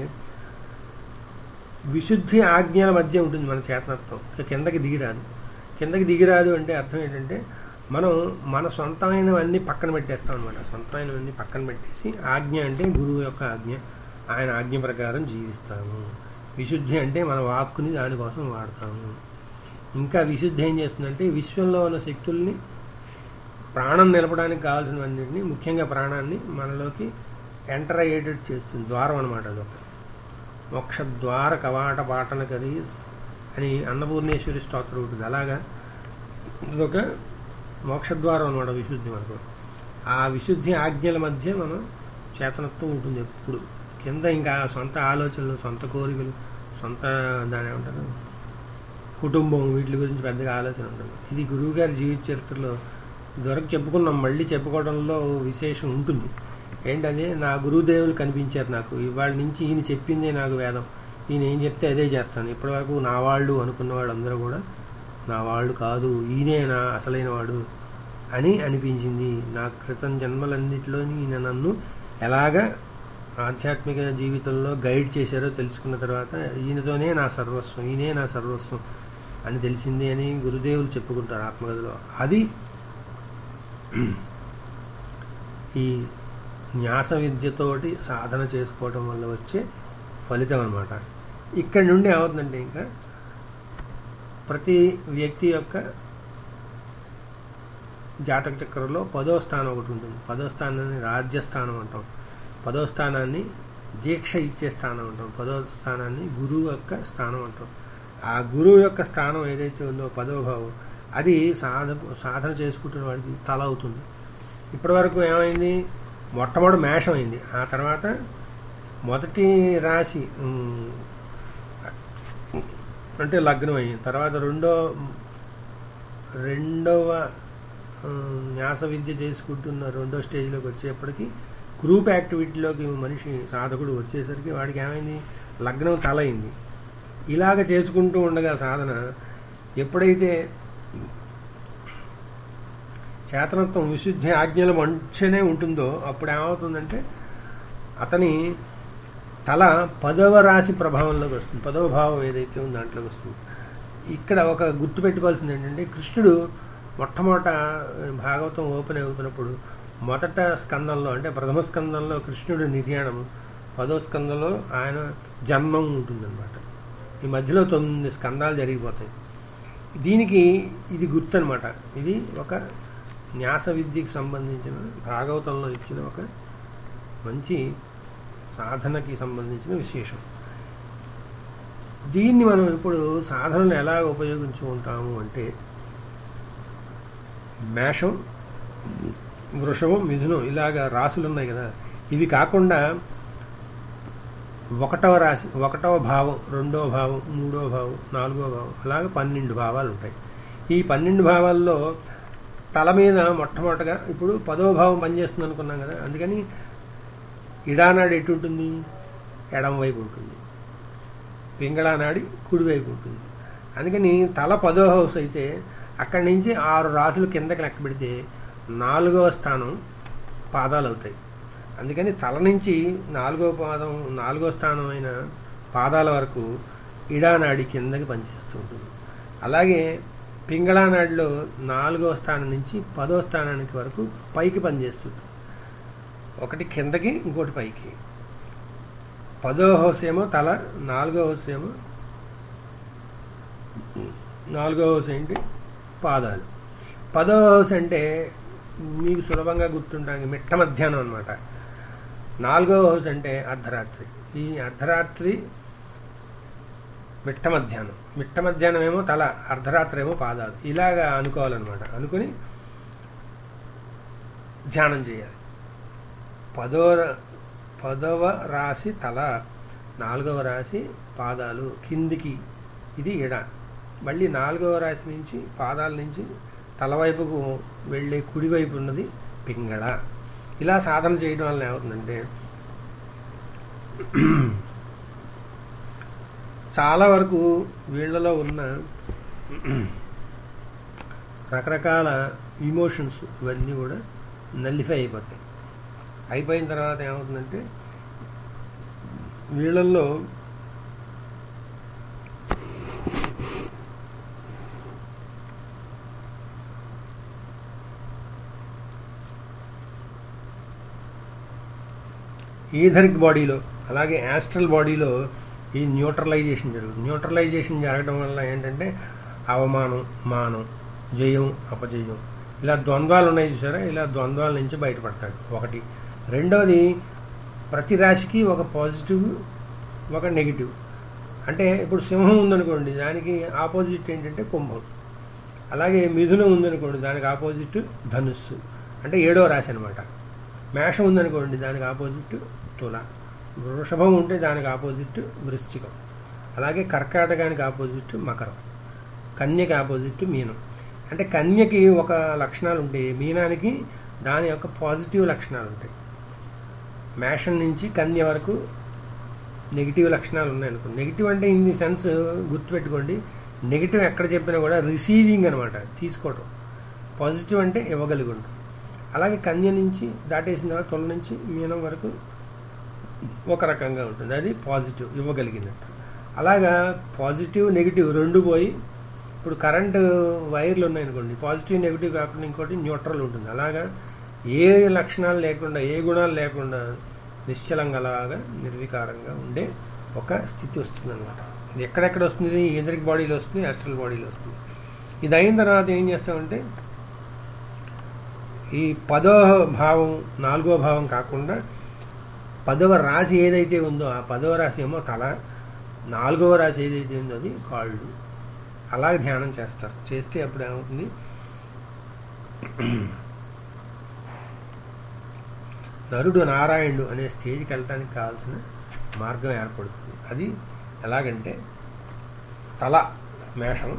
విశుద్ధి ఆజ్ఞల మధ్య ఉంటుంది మన చేతనత్వం ఇక కిందకి దిగిరాదు కిందకి దిగిరాదు అంటే అర్థం ఏంటంటే మనం మన సొంతమైనవన్నీ పక్కన పెట్టేస్తాం అనమాట సొంతమైనవన్నీ పక్కన పెట్టేసి ఆజ్ఞ అంటే గురువు యొక్క ఆజ్ఞ ఆయన ఆజ్ఞ ప్రకారం జీవిస్తాము విశుద్ధి అంటే మన వాక్కుని దానికోసం వాడతాము ఇంకా విశుద్ధి ఏం చేస్తుందంటే విశ్వంలో ఉన్న శక్తుల్ని ప్రాణం నిలపడానికి కావాల్సినవన్నింటినీ ముఖ్యంగా ప్రాణాన్ని మనలోకి ఎంటర్ అయ్యేటట్టు చేస్తుంది ద్వారం అనమాట అదొక మోక్ష ద్వార కవాట పాటన కది అని అన్నపూర్ణేశ్వరి స్తోత్రం ఉంటుంది అలాగా ఇదొక మోక్షద్వారం అనమాట విశుద్ధి మనకు ఆ విశుద్ధి ఆజ్ఞల మధ్య మనం చేతనత్వం ఉంటుంది ఎప్పుడు కింద ఇంకా సొంత ఆలోచనలు సొంత కోరికలు సొంత దాని ఏమంటారు కుటుంబం వీటి గురించి పెద్దగా ఆలోచన ఉండదు ఇది గురువు గారి జీవిత చరిత్రలో ఇదివరకు చెప్పుకున్నాం మళ్ళీ చెప్పుకోవడంలో విశేషం ఉంటుంది ఏంటది నా గురుదేవులు కనిపించారు నాకు ఇవాళ నుంచి ఈయన చెప్పిందే నాకు వేదం ఈయన ఏం చెప్తే అదే చేస్తాను ఇప్పటివరకు నా వాళ్ళు అనుకున్న వాళ్ళందరూ కూడా నా వాళ్ళు కాదు ఈయనే నా అసలైన వాడు అని అనిపించింది నా క్రితం జన్మలన్నింటిలోని ఈయన నన్ను ఎలాగ ఆధ్యాత్మిక జీవితంలో గైడ్ చేశారో తెలుసుకున్న తర్వాత ఈయనతోనే నా సర్వస్వం ఈయనే నా సర్వస్వం అని తెలిసింది అని గురుదేవులు చెప్పుకుంటారు ఆత్మగతిలో అది ఈ న్యాస విద్యతోటి సాధన చేసుకోవడం వల్ల వచ్చే ఫలితం అనమాట ఇక్కడి నుండి ఏమవుతుందంటే ఇంకా ప్రతి వ్యక్తి యొక్క జాతక చక్రంలో పదో స్థానం ఒకటి ఉంటుంది పదో స్థానాన్ని రాజ్యస్థానం అంటాం పదో స్థానాన్ని దీక్ష ఇచ్చే స్థానం అంటాం పదో స్థానాన్ని గురువు యొక్క స్థానం అంటాం ఆ గురువు యొక్క స్థానం ఏదైతే ఉందో పదో భావం అది సాధ సాధన చేసుకుంటున్న వాడికి తల అవుతుంది ఇప్పటి వరకు ఏమైంది మొట్టమొదటి మేషం అయింది ఆ తర్వాత మొదటి రాశి ఉమ్, అంటే లగ్నం అయింది తర్వాత రెండో రెండవ ఉమ్, న్యాస విద్య చేసుకుంటున్న రెండో స్టేజ్లోకి వచ్చేప్పటికి గ్రూప్ యాక్టివిటీలోకి మనిషి సాధకుడు వచ్చేసరికి వాడికి ఏమైంది లగ్నం తల అయింది ఇలాగ చేసుకుంటూ ఉండగా సాధన ఎప్పుడైతే చేతనత్వం విశుద్ధి ఆజ్ఞల మంచనే ఉంటుందో అప్పుడు ఏమవుతుందంటే అతని తల పదవ రాశి ప్రభావంలోకి వస్తుంది పదవ భావం ఏదైతే ఉందో దాంట్లోకి వస్తుంది ఇక్కడ ఒక గుర్తు పెట్టుకోవాల్సింది ఏంటంటే కృష్ణుడు మొట్టమొదట భాగవతం ఓపెన్ అవుతున్నప్పుడు మొదట స్కందంలో అంటే ప్రథమ స్కందంలో కృష్ణుడు నిర్యాణం పదో స్కందంలో ఆయన జన్మం ఉంటుందన్నమాట ఈ మధ్యలో తొమ్మిది స్కందాలు జరిగిపోతాయి దీనికి ఇది గుర్తు అనమాట ఇది ఒక న్యాస విద్యకి సంబంధించిన భాగవతంలో ఇచ్చిన ఒక మంచి సాధనకి సంబంధించిన విశేషం దీన్ని మనం ఇప్పుడు సాధనలు ఎలా ఉపయోగించుకుంటాము అంటే మేషం వృషభం మిథునం ఇలాగా రాసులు ఉన్నాయి కదా ఇవి కాకుండా ఒకటవ రాశి ఒకటవ భావం రెండవ భావం మూడవ భావం నాలుగవ భావం అలాగే పన్నెండు భావాలు ఉంటాయి ఈ పన్నెండు భావాల్లో తల మీద మొట్టమొదటగా ఇప్పుడు పదవ భావం పనిచేస్తుంది అనుకున్నాం కదా అందుకని ఇడానాడు ఎటు ఉంటుంది ఎడం వైపు ఉంటుంది పింగళానాడి కుడివైపు ఉంటుంది అందుకని తల పదో హౌస్ అయితే అక్కడి నుంచి ఆరు రాసులు కిందకి లెక్క పెడితే నాలుగవ స్థానం పాదాలు అవుతాయి అందుకని తల నుంచి నాలుగో పాదం నాలుగో స్థానం అయిన పాదాల వరకు ఇడానాడి కిందకి పనిచేస్తూ ఉంటుంది అలాగే పింగళానాడిలో నాలుగో స్థానం నుంచి పదో స్థానానికి వరకు పైకి పనిచేస్తుంది ఒకటి కిందకి ఇంకోటి పైకి పదో హౌస్ ఏమో తల నాలుగో హౌస్ ఏమో నాలుగో హౌస్ ఏంటి పాదాలు పదో హౌస్ అంటే మీకు సులభంగా గుర్తుంటానికి మిట్ట మధ్యాహ్నం అనమాట నాలుగో హౌస్ అంటే అర్ధరాత్రి ఈ అర్ధరాత్రి మిట్ట మధ్యాహ్నం మిట్ట మధ్యాహ్నం ఏమో తల అర్ధరాత్రి ఏమో పాదాలు ఇలాగా అనుకోవాలన్నమాట అనుకుని ధ్యానం చేయాలి పదో పదవ రాశి తల నాలుగవ రాశి పాదాలు కిందికి ఇది ఎడ మళ్ళీ నాలుగవ రాశి నుంచి పాదాల నుంచి తల వైపుకు వెళ్ళే కుడివైపు ఉన్నది పింగళ ఇలా సాధన చేయడం వల్ల ఏమవుతుందంటే చాలా వరకు వీళ్ళలో ఉన్న రకరకాల ఇమోషన్స్ ఇవన్నీ కూడా నల్లిఫై అయిపోతాయి అయిపోయిన తర్వాత ఏమవుతుందంటే వీళ్ళల్లో ఈథరిక్ బాడీలో అలాగే యాస్ట్రల్ బాడీలో ఈ న్యూట్రలైజేషన్ జరుగుతుంది న్యూట్రలైజేషన్ జరగడం వల్ల ఏంటంటే అవమానం మానం జయం అపజయం ఇలా ద్వంద్వాలు ఉన్నాయి చూసారా ఇలా ద్వంద్వాల నుంచి బయటపడతాడు ఒకటి రెండవది ప్రతి రాశికి ఒక పాజిటివ్ ఒక నెగిటివ్ అంటే ఇప్పుడు సింహం ఉందనుకోండి దానికి ఆపోజిట్ ఏంటంటే కుంభం అలాగే మిథునం ఉందనుకోండి దానికి ఆపోజిట్ ధనుస్సు అంటే ఏడో రాశి అనమాట మేషం ఉందనుకోండి దానికి ఆపోజిట్ తుల వృషభం ఉంటే దానికి ఆపోజిట్ వృశ్చికం అలాగే కర్కాటకానికి ఆపోజిట్ మకరం కన్యకి ఆపోజిట్ మీనం అంటే కన్యకి ఒక లక్షణాలు ఉంటాయి మీనానికి దాని యొక్క పాజిటివ్ లక్షణాలు ఉంటాయి మేషం నుంచి కన్య వరకు నెగిటివ్ లక్షణాలు ఉన్నాయి అనుకోండి నెగిటివ్ అంటే ఇన్ ది సెన్స్ గుర్తుపెట్టుకోండి నెగిటివ్ ఎక్కడ చెప్పినా కూడా రిసీవింగ్ అనమాట తీసుకోవటం పాజిటివ్ అంటే ఇవ్వగలిగి ఉంటాం అలాగే కన్య నుంచి దాటేసిన తర్వాత తొల నుంచి మీనం వరకు ఒక రకంగా ఉంటుంది అది పాజిటివ్ ఇవ్వగలిగినట్టు అలాగా పాజిటివ్ నెగిటివ్ రెండు పోయి ఇప్పుడు కరెంటు వైర్లు ఉన్నాయనుకోండి పాజిటివ్ నెగిటివ్ కాకుండా ఇంకోటి న్యూట్రల్ ఉంటుంది అలాగా ఏ లక్షణాలు లేకుండా ఏ గుణాలు లేకుండా నిశ్చలంగా అలాగా నిర్వికారంగా ఉండే ఒక స్థితి వస్తుంది అనమాట ఇది ఎక్కడెక్కడ వస్తుంది ఎదరిక్ బాడీలో వస్తుంది అస్ట్రల్ బాడీలో వస్తుంది ఇది అయిన తర్వాత ఏం చేస్తామంటే ఈ పదో భావం నాలుగో భావం కాకుండా పదవ రాశి ఏదైతే ఉందో ఆ పదవ రాశి ఏమో తల నాలుగవ రాశి ఏదైతే ఉందో అది కాళ్ళు అలాగే ధ్యానం చేస్తారు చేస్తే అప్పుడు ఏమవుతుంది నరుడు నారాయణుడు అనే స్టేజ్కి వెళ్ళడానికి కావాల్సిన మార్గం ఏర్పడుతుంది అది ఎలాగంటే తల మేషం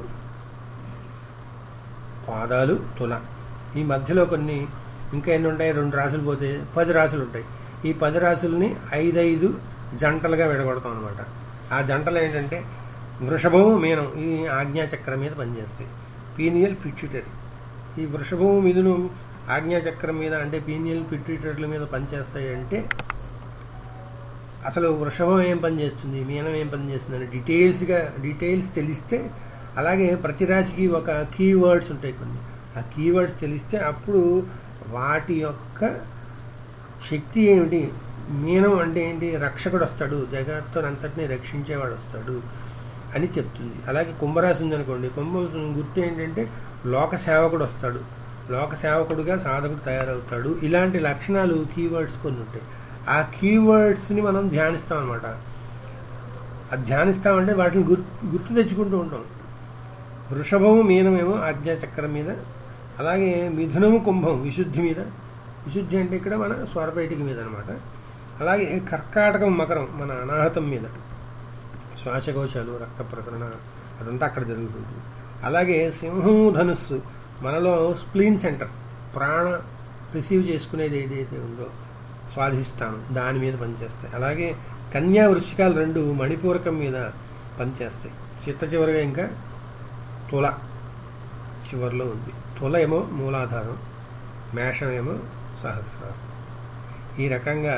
పాదాలు తుల ఈ మధ్యలో కొన్ని ఇంకా ఎన్ని ఉంటాయి రెండు రాసులు పోతే పది రాసులు ఉంటాయి ఈ పది రాసుల్ని ఐదైదు జంటలుగా విడగొడతాం అనమాట ఆ జంటలు ఏంటంటే వృషభము మీనం ఈ ఆజ్ఞాచక్రం మీద పనిచేస్తాయి పీనియల్ పిచ్యుటరీ ఈ వృషభము మీదును ఆజ్ఞాచక్రం మీద అంటే పీనియల్ పిట్యూటరీల మీద పనిచేస్తాయి అంటే అసలు వృషభం ఏం పని చేస్తుంది మీనం ఏం పని చేస్తుంది అని డీటెయిల్స్గా డీటెయిల్స్ తెలిస్తే అలాగే ప్రతి రాశికి ఒక కీవర్డ్స్ ఉంటాయి కొన్ని ఆ కీవర్డ్స్ తెలిస్తే అప్పుడు వాటి యొక్క శక్తి ఏమిటి మీనం అంటే ఏంటి రక్షకుడు వస్తాడు జగత్తునంతటిని రక్షించేవాడు వస్తాడు అని చెప్తుంది అలాగే కుంభరాశి ఉందనుకోండి కుంభరాశి గుర్తు ఏంటంటే లోక సేవకుడు వస్తాడు లోక సేవకుడుగా సాధకుడు తయారవుతాడు ఇలాంటి లక్షణాలు కీవర్డ్స్ కొన్ని ఉంటాయి ఆ కీవర్డ్స్ని మనం ధ్యానిస్తాం అనమాట అది ధ్యానిస్తామంటే వాటిని గుర్తు గుర్తు తెచ్చుకుంటూ ఉంటాం వృషభము మీనమేమో ఆజ్ఞాచక్రం మీద అలాగే మిథునము కుంభం విశుద్ధి మీద విశుద్ధి అంటే ఇక్కడ మన స్వరపేటిక మీద అనమాట అలాగే కర్కాటకం మకరం మన అనాహతం మీద శ్వాసకోశాలు రక్త ప్రసరణ అదంతా అక్కడ జరుగుతుంది అలాగే సింహం ధనుస్సు మనలో స్ప్లీన్ సెంటర్ ప్రాణ రిసీవ్ చేసుకునేది ఏదైతే ఉందో స్వాధిష్టానం దాని మీద పనిచేస్తాయి అలాగే కన్యా వృశ్చికాలు రెండు మణిపూరకం మీద పనిచేస్తాయి చిట్ట చివరిగా ఇంకా తుల చివరిలో ఉంది తుల ఏమో మూలాధారం మేషం ఏమో సహస్రారం ఈ రకంగా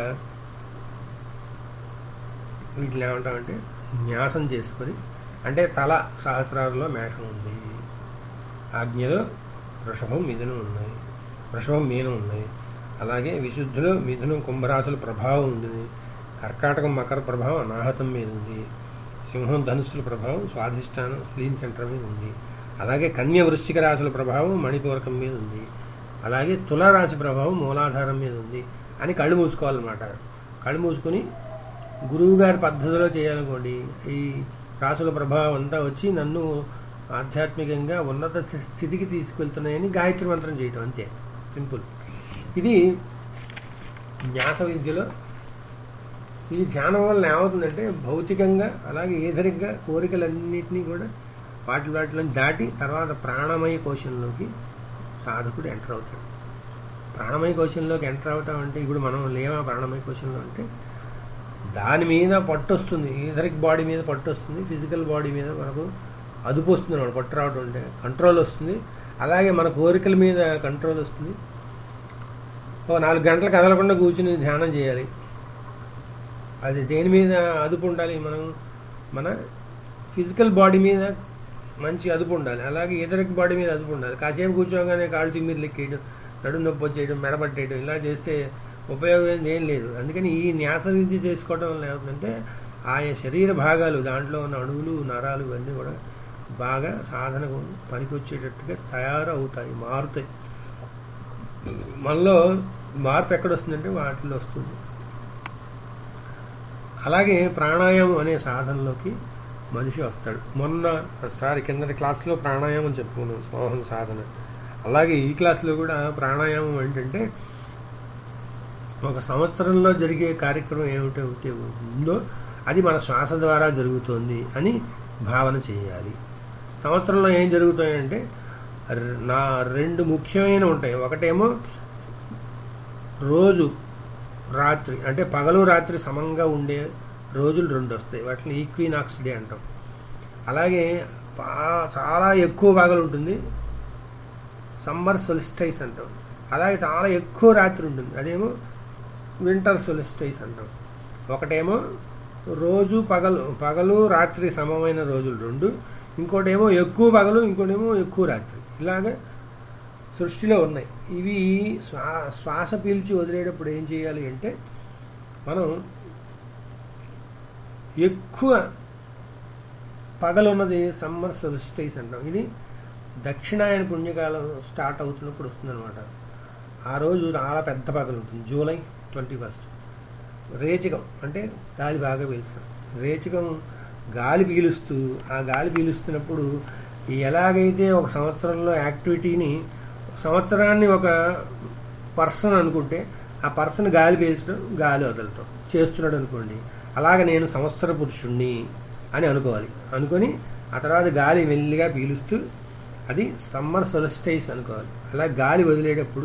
వీటిని ఏమంటామంటే న్యాసం చేసుకొని అంటే తల సహస్రారంలో మేషం ఉంది ఆజ్ఞలో వృషభం మిథునం ఉన్నాయి వృషభం మీనం ఉన్నాయి అలాగే విశుద్ధిలో మిథునం కుంభరాశుల ప్రభావం ఉంది కర్కాటకం మకర ప్రభావం అనాహతం మీద ఉంది సింహం ధనుస్సుల ప్రభావం స్వాధిష్టానం స్క్లీన్ సెంటర్ మీద ఉంది అలాగే కన్య వృశ్చిక రాశుల ప్రభావం మణిపూరకం మీద ఉంది అలాగే తులారాశి ప్రభావం మూలాధారం మీద ఉంది అని కళ్ళు మూసుకోవాలన్నమాట కళ్ళు మూసుకొని గురువు గారి పద్ధతిలో చేయాలనుకోండి ఈ రాసుల ప్రభావం అంతా వచ్చి నన్ను ఆధ్యాత్మికంగా ఉన్నత స్థితికి తీసుకెళ్తున్నాయని గాయత్రి మంత్రం చేయటం అంతే సింపుల్ ఇది న్యాస విద్యలో ఇది ధ్యానం వల్ల ఏమవుతుందంటే భౌతికంగా అలాగే ఏదరిగ్గా కోరికలన్నింటినీ కూడా వాటి వాటిలో దాటి తర్వాత ప్రాణమయ కోశంలోకి సాధకుడు ఎంటర్ అవుతాడు ప్రాణమయ కోశంలోకి ఎంటర్ అవటం అంటే ఇప్పుడు మనం లేవా ప్రాణమయ కోశంలో అంటే దాని మీద పట్టు వస్తుంది ఈథరిక్ బాడీ మీద పట్టు వస్తుంది ఫిజికల్ బాడీ మీద మనకు అదుపు వస్తుంది అనమాట పట్టు రావడం అంటే కంట్రోల్ వస్తుంది అలాగే మన కోరికల మీద కంట్రోల్ వస్తుంది ఓ నాలుగు గంటలు కదలకుండా కూర్చుని ధ్యానం చేయాలి అది దేని మీద అదుపు ఉండాలి మనం మన ఫిజికల్ బాడీ మీద మంచి అదుపు ఉండాలి అలాగే ఇతరిక్ బాడీ మీద అదుపు ఉండాలి కాసేపు కూర్చోగానే కాళ్ళు తిమ్మిరి లెక్కేయడం నడుము నొప్పి వచ్చేయడం మెడపట్టేయడం ఇలా చేస్తే ఉపయోగం ఏం లేదు అందుకని ఈ న్యాస విద్య చేసుకోవడం వల్ల ఏమవుతుందంటే ఆయా శరీర భాగాలు దాంట్లో ఉన్న అణువులు నరాలు ఇవన్నీ కూడా బాగా సాధనకు పనికొచ్చేటట్టుగా తయారవుతాయి మారుతాయి మనలో మార్పు ఎక్కడ వస్తుందంటే వాటిలో వస్తుంది అలాగే ప్రాణాయామం అనే సాధనలోకి మనిషి వస్తాడు మొన్న సారి కిందటి క్లాస్లో ప్రాణాయామం చెప్పుకున్నాం స్వాహం సాధన అలాగే ఈ క్లాస్లో కూడా ప్రాణాయామం ఏంటంటే ఒక సంవత్సరంలో జరిగే కార్యక్రమం ఏమిటైతే ఉందో అది మన శ్వాస ద్వారా జరుగుతోంది అని భావన చేయాలి సంవత్సరంలో ఏం జరుగుతాయంటే నా రెండు ముఖ్యమైన ఉంటాయి ఒకటేమో రోజు రాత్రి అంటే పగలు రాత్రి సమంగా ఉండే రోజులు రెండు వస్తాయి వాటిని ఈక్వినాక్స్ డే అంటాం అలాగే చాలా ఎక్కువ పగలు ఉంటుంది సమ్మర్ సొలిస్టైస్ అంటాం అలాగే చాలా ఎక్కువ రాత్రి ఉంటుంది అదేమో వింటర్ సొలిస్టైస్ అంటాం ఒకటేమో రోజు పగలు పగలు రాత్రి సమమైన రోజులు రెండు ఇంకోటేమో ఎక్కువ పగలు ఇంకోటేమో ఎక్కువ రాత్రి ఇలాగా సృష్టిలో ఉన్నాయి ఇవి శ్వా శ్వాస పీల్చి వదిలేటప్పుడు ఏం చేయాలి అంటే మనం ఎక్కువ పగలున్నది సమ్మర్ సొలిస్టైస్ అంటాం ఇది దక్షిణాయన పుణ్యకాలం స్టార్ట్ అవుతున్నప్పుడు వస్తుందన్నమాట ఆ రోజు చాలా పెద్ద పగలు ఉంటుంది జూలై ట్వంటీ ఫస్ట్ రేచకం అంటే గాలి బాగా పీల్చడం రేచకం గాలి పీలుస్తూ ఆ గాలి పీలుస్తున్నప్పుడు ఎలాగైతే ఒక సంవత్సరంలో యాక్టివిటీని సంవత్సరాన్ని ఒక పర్సన్ అనుకుంటే ఆ పర్సన్ గాలి పీల్చడం గాలి వదలటం చేస్తున్నాడు అనుకోండి అలాగ నేను సంవత్సర పురుషుణ్ణి అని అనుకోవాలి అనుకొని ఆ తర్వాత గాలి మెల్లిగా పీలుస్తూ అది సమ్మర్ సొలిస్టైస్ అనుకోవాలి అలా గాలి వదిలేటప్పుడు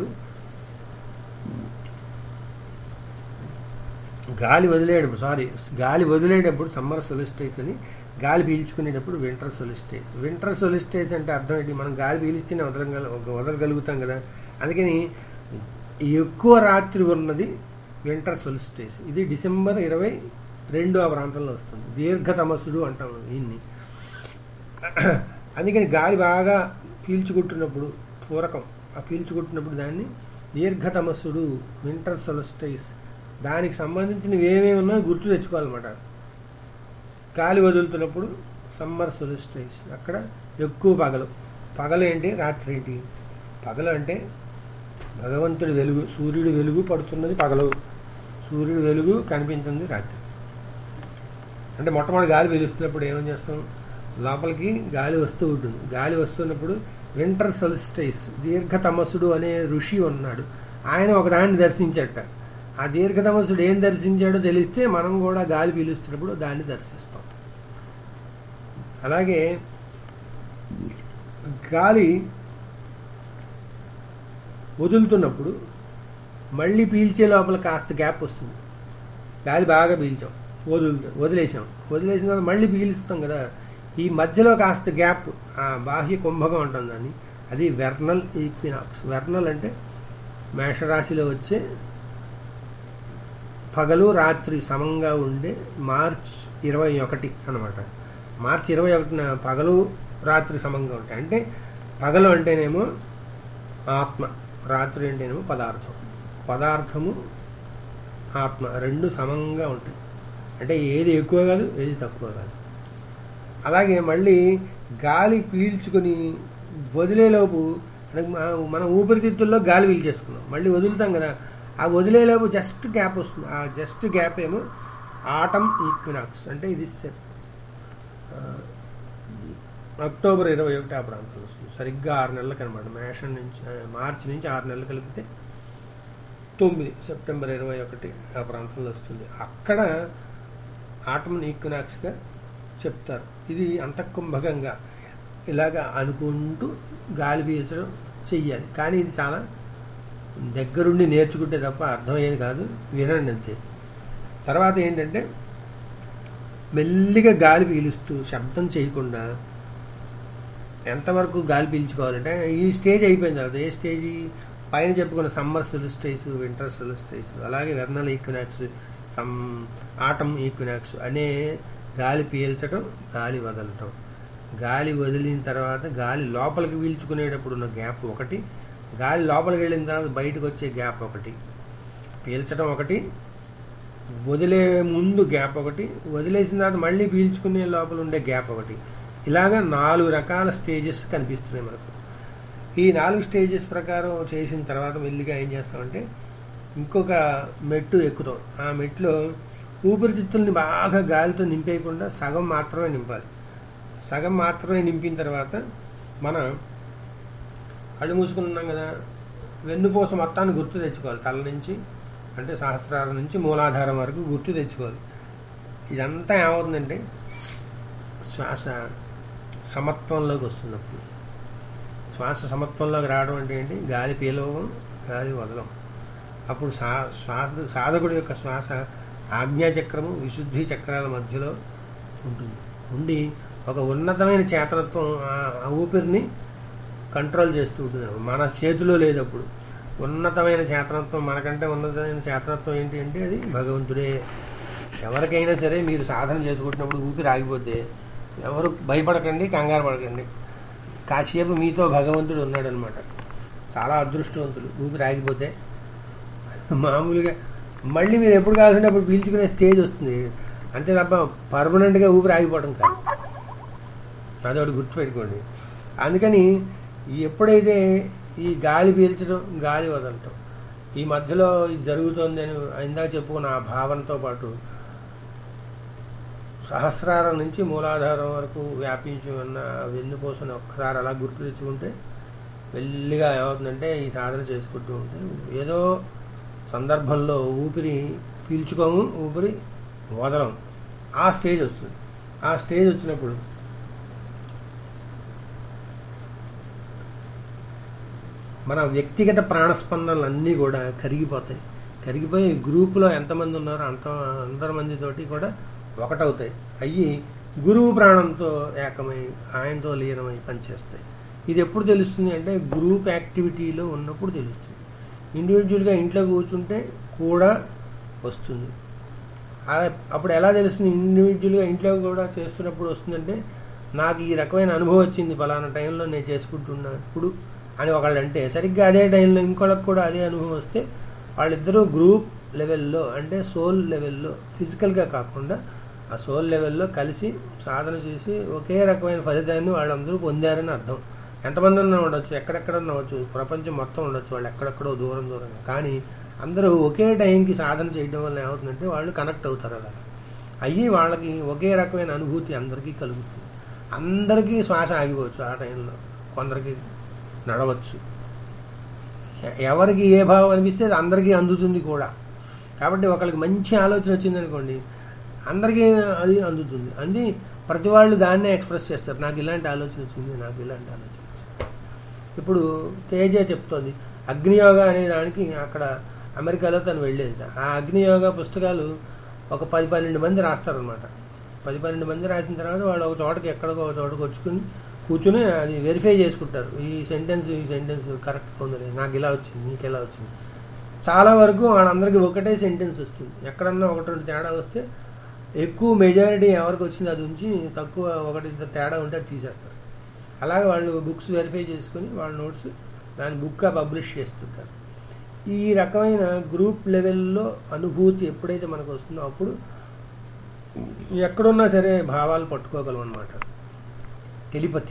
గాలి వదిలేటప్పుడు సారీ గాలి వదిలేటప్పుడు సమ్మర్ సొలిస్టైస్ అని గాలి పీల్చుకునేటప్పుడు వింటర్ సొలిస్టైస్ వింటర్ సొలిస్టైస్ అంటే అర్థం ఏంటి మనం గాలి పీలిస్తేనే వదలగల వదలగలుగుతాం కదా అందుకని ఎక్కువ రాత్రి ఉన్నది వింటర్ సొలిస్టైస్ ఇది డిసెంబర్ ఇరవై రెండు ఆ ప్రాంతంలో వస్తుంది దీర్ఘతమస్సుడు అంటాం దీన్ని అందుకని గాలి బాగా పీల్చుకుంటున్నప్పుడు పూరకం ఆ పీల్చుకుంటున్నప్పుడు దాన్ని దీర్ఘతమస్సుడు వింటర్ సొలస్టైస్ దానికి సంబంధించినవి ఏమేమి ఉన్నాయో గుర్తు తెచ్చుకోవాలన్నమాట గాలి వదులుతున్నప్పుడు సమ్మర్ సొలిస్టైస్ అక్కడ ఎక్కువ పగలు పగలు ఏంటి రాత్రి ఏంటి పగలు అంటే భగవంతుడి వెలుగు సూర్యుడి వెలుగు పడుతున్నది పగలు సూర్యుడి వెలుగు కనిపించింది రాత్రి అంటే మొట్టమొదటి గాలి పీలుస్తున్నప్పుడు ఏమని చేస్తాం లోపలికి గాలి వస్తూ ఉంటుంది గాలి వస్తున్నప్పుడు వింటర్ సొలిస్టైస్ దీర్ఘతమసుడు అనే ఋషి ఉన్నాడు ఆయన ఒకదాన్ని దర్శించట ఆ దీర్ఘతమసుడు ఏం దర్శించాడో తెలిస్తే మనం కూడా గాలి పీలుస్తున్నప్పుడు దాన్ని దర్శిస్తాం అలాగే గాలి వదులుతున్నప్పుడు మళ్ళీ పీల్చే లోపల కాస్త గ్యాప్ వస్తుంది గాలి బాగా పీల్చాం వదులు వదిలేసాం వదిలేసిన తర్వాత మళ్ళీ పీలుస్తాం కదా ఈ మధ్యలో కాస్త గ్యాప్ ఆ బాహ్య కుంభకం ఉంటుంది దాన్ని అది వెర్నల్ ఈక్వినాక్స్ వెర్నల్ అంటే మేషరాశిలో వచ్చే పగలు రాత్రి సమంగా ఉండే మార్చ్ ఇరవై ఒకటి అనమాట మార్చి ఇరవై ఒకటిన పగలు రాత్రి సమంగా ఉంటాయి అంటే పగలు అంటేనేమో ఆత్మ రాత్రి అంటేనేమో పదార్థం పదార్థము ఆత్మ రెండు సమంగా ఉంటాయి అంటే ఏది ఎక్కువ కాదు ఏది తక్కువ కాదు అలాగే మళ్ళీ గాలి పీల్చుకొని వదిలేలోపు మనకు మన- మన ఊపిరితిత్తుల్లో గాలి పీల్చేసుకున్నాం మళ్ళీ వదులుతాం కదా ఆ వదిలేలోపు జస్ట్ గ్యాప్ వస్తుంది ఆ జస్ట్ గ్యాప్ ఏమో ఆటమ్ ఈక్వినాక్స్ అంటే ఇది సెప్- ఆ, అక్టోబర్ ఇరవై ఒకటి ఆ ప్రాంతంలో వస్తుంది సరిగ్గా ఆరు నెలలకు అనమాట మేషన్ నుంచి ఆ, మార్చి నుంచి ఆరు నెలలు కలిపితే తొమ్మిది సెప్టెంబర్ ఇరవై ఒకటి ఆ ప్రాంతంలో వస్తుంది అక్కడ ఆటమ్ ఈక్వినాక్స్గా చెప్తారు ఇది అంతఃకుంభకంగా ఇలాగా అనుకుంటూ గాలి పీల్చడం చెయ్యాలి కానీ ఇది చాలా దగ్గరుండి నేర్చుకుంటే తప్ప అర్థమయ్యేది కాదు వినండి అంతే తర్వాత ఏంటంటే మెల్లిగా గాలి పీలుస్తూ శబ్దం చేయకుండా ఎంతవరకు గాలి పీల్చుకోవాలంటే ఈ స్టేజ్ అయిపోయిన తర్వాత ఏ స్టేజ్ పైన చెప్పుకున్న సమ్మర్ సొలిస్టైస్ వింటర్ సొలిస్టైస్ అలాగే vernal equinox some autumn equinox అనే గాలి పీల్చడం గాలి వదలటం గాలి వదిలిన తర్వాత గాలి లోపలికి పీల్చుకునేటప్పుడు ఉన్న గ్యాప్ ఒకటి గాలి లోపలికి వెళ్ళిన తర్వాత బయటకు వచ్చే గ్యాప్ ఒకటి పీల్చడం ఒకటి వదిలే ముందు గ్యాప్ ఒకటి వదిలేసిన తర్వాత మళ్ళీ పీల్చుకునే లోపల ఉండే గ్యాప్ ఒకటి ఇలాగా నాలుగు రకాల స్టేజెస్ కనిపిస్తున్నాయి మనకు ఈ నాలుగు స్టేజెస్ ప్రకారం చేసిన తర్వాత మెల్లిగా ఏం చేస్తామంటే ఇంకొక మెట్టు ఎక్కుతాం ఆ మెట్లో ఊపిరితిత్తుల్ని బాగా గాలితో నింపేయకుండా సగం మాత్రమే నింపాలి సగం మాత్రమే నింపిన తర్వాత మనం కళ్ళు మూసుకుని ఉన్నాం కదా వెన్నుపూస మొత్తాన్ని గుర్తు తెచ్చుకోవాలి తల నుంచి అంటే సహస్రాల నుంచి మూలాధారం వరకు గుర్తు తెచ్చుకోవాలి ఇదంతా ఏమవుతుందంటే శ్వాస సమత్వంలోకి వస్తున్నప్పుడు శ్వాస సమత్వంలోకి రావడం అంటే ఏంటి గాలి పీలవడం గాలి వదలం అప్పుడు సా శ్వాస సాధకుడి యొక్క శ్వాస ఆజ్ఞాచక్రము విశుద్ధి చక్రాల మధ్యలో ఉంటుంది ఉండి ఒక ఉన్నతమైన చేతనత్వం ఆ- ఆ ఊపిరిని కంట్రోల్ చేస్తూ ఉంటుంది మన చేతిలో లేదప్పుడు ఉన్నతమైన చేతనత్వం మనకంటే ఉన్నతమైన చేతనత్వం ఏంటి అంటే అది భగవంతుడే ఎవరికైనా సరే మీరు సాధన చేసుకుంటున్నప్పుడు ఊపిరి ఆగిపోతే ఎవరు భయపడకండి కంగారు పడకండి కాసేపు మీతో భగవంతుడు ఉన్నాడు అనమాట చాలా అదృష్టవంతులు ఊపిరి ఆగిపోతే మామూలుగా మళ్ళీ మీరు ఎప్పుడు కావాలంటే అప్పుడు పీల్చుకునే స్టేజ్ వస్తుంది అంతే తప్ప పర్మనెంట్గా ఊపిరి ఆగిపోవడం కాదు అదొకటి గుర్తుపెట్టుకోండి అందుకని ఎప్పుడైతే ఈ గాలి పీల్చడం గాలి వదలటం ఈ మధ్యలో ఇది జరుగుతోంది అని ఇందాక చెప్పుకున్న ఆ భావనతో పాటు సహస్రారం నుంచి మూలాధారం వరకు వ్యాపించి ఉన్న వెన్నుపూసని ఒక్కసారి అలా గుర్తు తెచ్చుకుంటే మెల్లిగా ఏమవుతుందంటే ఈ సాధన చేసుకుంటూ ఉంటే ఏదో సందర్భంలో ఊపిరి పీల్చుకోము ఊపిరి వదలం ఆ స్టేజ్ వస్తుంది ఆ స్టేజ్ వచ్చినప్పుడు మన వ్యక్తిగత ప్రాణస్పందనలు అన్నీ కూడా కరిగిపోతాయి కరిగిపోయి గ్రూపులో ఎంతమంది ఉన్నారో అంత అందరి మందితోటి కూడా ఒకటవుతాయి అయ్యి గురువు ప్రాణంతో ఏకమై ఆయనతో లీనమై పనిచేస్తాయి ఇది ఎప్పుడు తెలుస్తుంది అంటే గ్రూప్ యాక్టివిటీలో ఉన్నప్పుడు తెలుస్తుంది ఇండివిజువల్గా ఇంట్లో కూర్చుంటే కూడా వస్తుంది ఆ- అప్పుడు ఎలా తెలుస్తుంది ఇండివిజువల్గా ఇంట్లో కూడా చేస్తున్నప్పుడు వస్తుందంటే నాకు ఈ రకమైన అనుభవం వచ్చింది ఫలానా టైంలో నేను చేసుకుంటున్నప్పుడు అని ఒకళ్ళు అంటే సరిగ్గా అదే టైంలో ఇంకోళ్ళకి కూడా అదే అనుభవం వస్తే వాళ్ళిద్దరూ గ్రూప్ లెవెల్లో అంటే సోల్ లెవెల్లో ఫిజికల్గా కాకుండా ఆ సోల్ లెవెల్లో కలిసి సాధన చేసి ఒకే రకమైన ఫలితాన్ని వాళ్ళందరూ పొందారని అర్థం ఎంతమంది ఉన్నా ఉండొచ్చు ఎక్కడెక్కడ ఉండవచ్చు ప్రపంచం మొత్తం ఉండొచ్చు వాళ్ళు ఎక్కడెక్కడో దూరం దూరంగా కానీ అందరూ ఒకే టైంకి సాధన చేయడం వల్ల ఏమవుతుందంటే వాళ్ళు కనెక్ట్ అవుతారు అలా అయ్యి వాళ్ళకి ఒకే రకమైన అనుభూతి అందరికీ కలుగుతుంది అందరికీ శ్వాస ఆగిపోవచ్చు ఆ టైంలో కొందరికి నడవచ్చు ఎ- ఎవరికి ఏ భావం అనిపిస్తే అది అందరికీ అందుతుంది కూడా కాబట్టి ఒకరికి మంచి ఆలోచన వచ్చింది అనుకోండి అందరికీ అది అందుతుంది అంది ప్రతి వాళ్ళు దాన్నే ఎక్స్ప్రెస్ చేస్తారు నాకు ఇలాంటి ఆలోచన వచ్చింది నాకు ఇలాంటి ఆలోచన వచ్చింది ఇప్పుడు తేజ చెప్తోంది అగ్నియోగ అనే దానికి అక్కడ అమెరికాలో తను వెళ్ళేది ఆ అగ్నియోగ పుస్తకాలు ఒక పది పన్నెండు మంది రాస్తారనమాట పది పన్నెండు మంది రాసిన తర్వాత వాళ్ళు ఒక చోటకి ఎక్కడికో ఒక చోటకి వచ్చుకుని కూర్చుని అది వెరిఫై చేసుకుంటారు ఈ సెంటెన్స్ ఈ సెంటెన్స్ కరెక్ట్ ఉందని నాకు ఇలా వచ్చింది నీకు ఎలా వచ్చింది చాలా వరకు వాళ్ళందరికీ ఒకటే సెంటెన్స్ వస్తుంది ఎక్కడన్నా ఒకటి రెండు తేడా వస్తే ఎక్కువ మెజారిటీ ఎవరికి వచ్చింది అది ఉంచి తక్కువ ఒకటి ఇద్దరు తేడా ఉంటే అది తీసేస్తారు అలాగే వాళ్ళు బుక్స్ వెరిఫై చేసుకుని వాళ్ళ నోట్స్ దాని బుక్గా పబ్లిష్ చేస్తుంటారు ఈ రకమైన గ్రూప్ లెవెల్లో అనుభూతి ఎప్పుడైతే మనకు వస్తుందో అప్పుడు ఎక్కడున్నా సరే భావాలు పట్టుకోగలం అనమాట టెలిపతి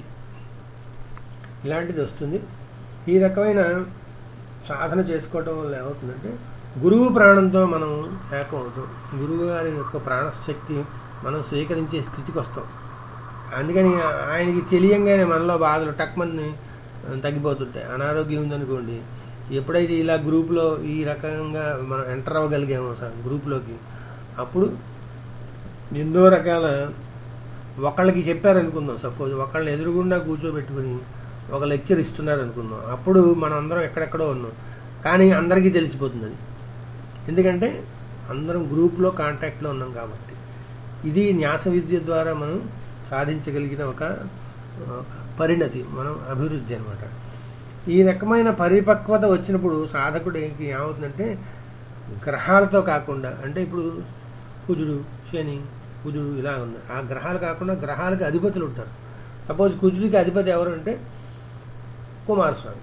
ఇలాంటిది వస్తుంది ఈ రకమైన సాధన చేసుకోవటం వల్ల ఏమవుతుందంటే గురువు ప్రాణంతో మనం ఏకం అవుతాం గురువు గారి యొక్క ప్రాణశక్తి మనం స్వీకరించే స్థితికి వస్తాం అందుకని ఆయనకి తెలియంగానే మనలో బాధలు టక్మని తగ్గిపోతుంటాయి అనారోగ్యం ఉందనుకోండి ఎప్పుడైతే ఇలా గ్రూప్లో ఈ రకంగా మనం ఎంటర్ అవ్వగలిగామో సార్ గ్రూప్లోకి అప్పుడు ఎన్నో రకాల ఒకళ్ళకి చెప్పారనుకుందాం సపోజ్ ఒకళ్ళని ఎదురుగుండా కూర్చోబెట్టుకుని ఒక లెక్చర్ ఇస్తున్నారు అనుకుందాం అప్పుడు మనం అందరం ఎక్కడెక్కడో ఉన్నాం కానీ అందరికీ తెలిసిపోతుంది అది ఎందుకంటే అందరం గ్రూప్లో కాంటాక్ట్లో ఉన్నాం కాబట్టి ఇది న్యాస విద్య ద్వారా మనం సాధించగలిగిన ఒక ఆ, పరిణతి మనం అభివృద్ధి అనమాట ఈ రకమైన పరిపక్వత వచ్చినప్పుడు సాధకుడికి ఏమవుతుందంటే గ్రహాలతో కాకుండా అంటే ఇప్పుడు కుజుడు శని కుజుడు ఇలా ఉంది ఆ గ్రహాలు కాకుండా గ్రహాలకు అధిపతులు ఉంటారు సపోజ్ కుజుడికి అధిపతి ఎవరు అంటే కుమారస్వామి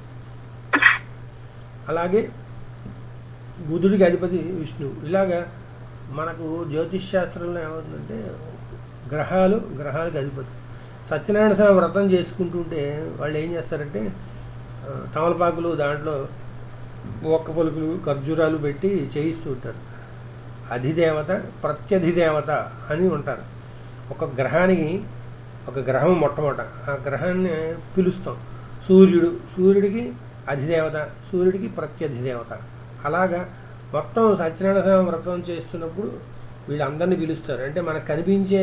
అలాగే బుధుడికి అధిపతి విష్ణువు ఇలాగా మనకు జ్యోతిష్ శాస్త్రంలో ఏమవుతుందంటే గ్రహాలు గ్రహాలకు అధిపతి సత్యనారాయణ స్వామి వ్రతం చేసుకుంటుంటే వాళ్ళు ఏం చేస్తారంటే ఆ, తమలపాకులు దాంట్లో ఒక్క పలుకులు ఖర్జూరాలు పెట్టి చేయిస్తూ ఉంటారు అధిదేవత ప్రత్యధిదేవత అని ఉంటారు ఒక గ్రహానికి ఒక గ్రహం మొట్టమొదట ఆ గ్రహాన్ని పిలుస్తాం సూర్యుడు సూర్యుడికి అధిదేవత సూర్యుడికి ప్రత్యధిదేవత అలాగా మొత్తం సత్యనారాయణ స్వామి వ్రతం చేస్తున్నప్పుడు వీళ్ళందరినీ పిలుస్తారు అంటే మనకు కనిపించే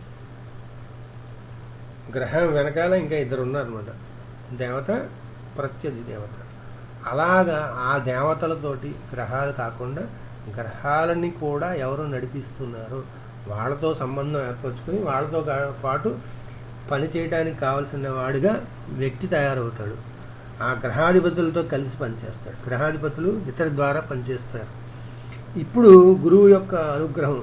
గ్రహం వెనకాల ఇంకా ఇద్దరు ఉన్నారనమాట దేవత ప్రత్యధి దేవత అలాగా ఆ దేవతలతోటి గ్రహాలు కాకుండా గ్రహాలని కూడా ఎవరు నడిపిస్తున్నారు వాళ్ళతో సంబంధం ఏర్పరచుకొని వాళ్ళతో గా- పాటు పని చేయడానికి కావలసిన వాడిగా వ్యక్తి తయారవుతాడు ఆ గ్రహాధిపతులతో కలిసి పనిచేస్తాడు గ్రహాధిపతులు ఇతర ద్వారా పనిచేస్తారు ఇప్పుడు గురువు యొక్క అనుగ్రహం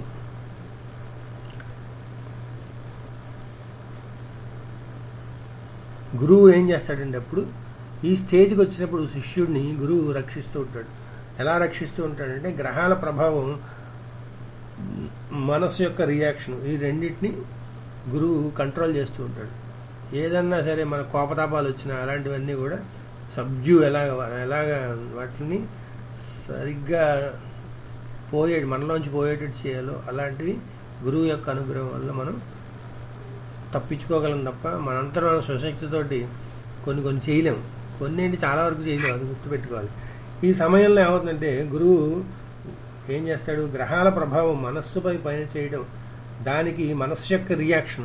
గురువు ఏం చేస్తాడంటే అప్పుడు ఈ స్టేజ్కి వచ్చినప్పుడు శిష్యుడిని గురువు రక్షిస్తూ ఉంటాడు ఎలా రక్షిస్తూ ఉంటాడంటే గ్రహాల ప్రభావం మనసు యొక్క రియాక్షన్ ఈ రెండింటిని గురువు కంట్రోల్ చేస్తూ ఉంటాడు ఏదన్నా సరే మన కోపతాపాలు వచ్చినా అలాంటివన్నీ కూడా సబ్జ్యూ ఎలాగ ఎలాగ వాటిని సరిగ్గా పోయే మనలోంచి పోయేటట్టు చేయాలో అలాంటివి గురువు యొక్క అనుగ్రహం వల్ల మనం తప్పించుకోగలం తప్ప మనంతా మన స్వశక్తితోటి కొన్ని కొన్ని చేయలేము కొన్ని ఏంటి చాలా వరకు చేయలేము అది గుర్తుపెట్టుకోవాలి ఈ సమయంలో ఏమవుతుందంటే గురువు ఏం చేస్తాడు గ్రహాల ప్రభావం మనస్సుపై పని చేయడం దానికి మనస్సు యొక్క రియాక్షన్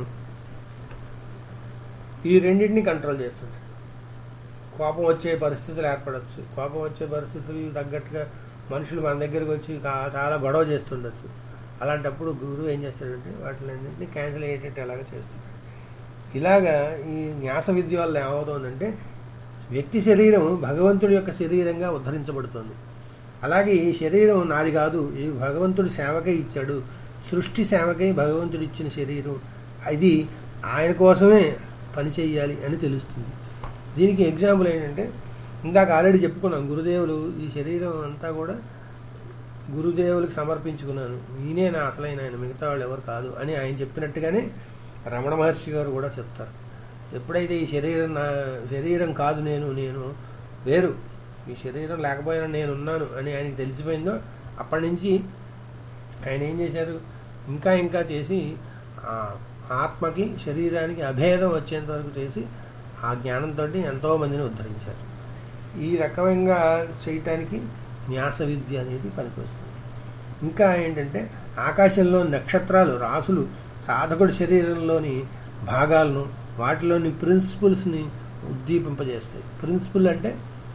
ఈ రెండింటిని కంట్రోల్ చేస్తుంది కోపం వచ్చే పరిస్థితులు ఏర్పడవచ్చు కోపం వచ్చే పరిస్థితులు తగ్గట్టుగా మనుషులు మన దగ్గరకు వచ్చి కా- చాలా గొడవ చేస్తుండొచ్చు అలాంటప్పుడు గురువు ఏం చేస్తాడంటే వాటిలన్నింటినీ క్యాన్సిల్ అయ్యేటట్టు ఎలాగ చేస్తుంటాడు ఇలాగా ఈ న్యాస విద్య వల్ల ఏమవుతోందంటే వ్యక్తి శరీరం భగవంతుడి యొక్క శరీరంగా ఉద్ధరించబడుతుంది అలాగే ఈ శరీరం నాది కాదు ఈ భగవంతుడి సేవకే ఇచ్చాడు సృష్టి సేవకై భగవంతుడు ఇచ్చిన శరీరం అది ఆయన కోసమే పని చేయాలి అని తెలుస్తుంది దీనికి ఎగ్జాంపుల్ ఏంటంటే ఇందాక ఆల్రెడీ చెప్పుకున్నాం గురుదేవులు ఈ శరీరం అంతా కూడా గురుదేవులకు సమర్పించుకున్నాను ఈయనే నా అసలైన ఆయన మిగతా వాళ్ళు ఎవరు కాదు అని ఆయన చెప్పినట్టుగానే రమణ మహర్షి గారు కూడా చెప్తారు ఎప్పుడైతే ఈ శరీరం నా శరీరం కాదు నేను నేను వేరు ఈ శరీరం లేకపోయినా నేను ఉన్నాను అని ఆయనకి తెలిసిపోయిందో అప్పటి నుంచి ఆయన ఏం చేశారు ఇంకా ఇంకా చేసి ఆ ఆత్మకి శరీరానికి అభేదం వచ్చేంత వరకు చేసి ఆ జ్ఞానంతో ఎంతో మందిని ఉద్ధరించారు ఈ రకంగా చేయటానికి న్యాస విద్య అనేది పనికొస్తుంది ఇంకా ఏంటంటే ఆకాశంలో నక్షత్రాలు రాసులు సాధకుడి శరీరంలోని భాగాలను వాటిలోని ప్రిన్సిపుల్స్ని ఉద్దీపింపజేస్తాయి ప్రిన్సిపుల్ అంటే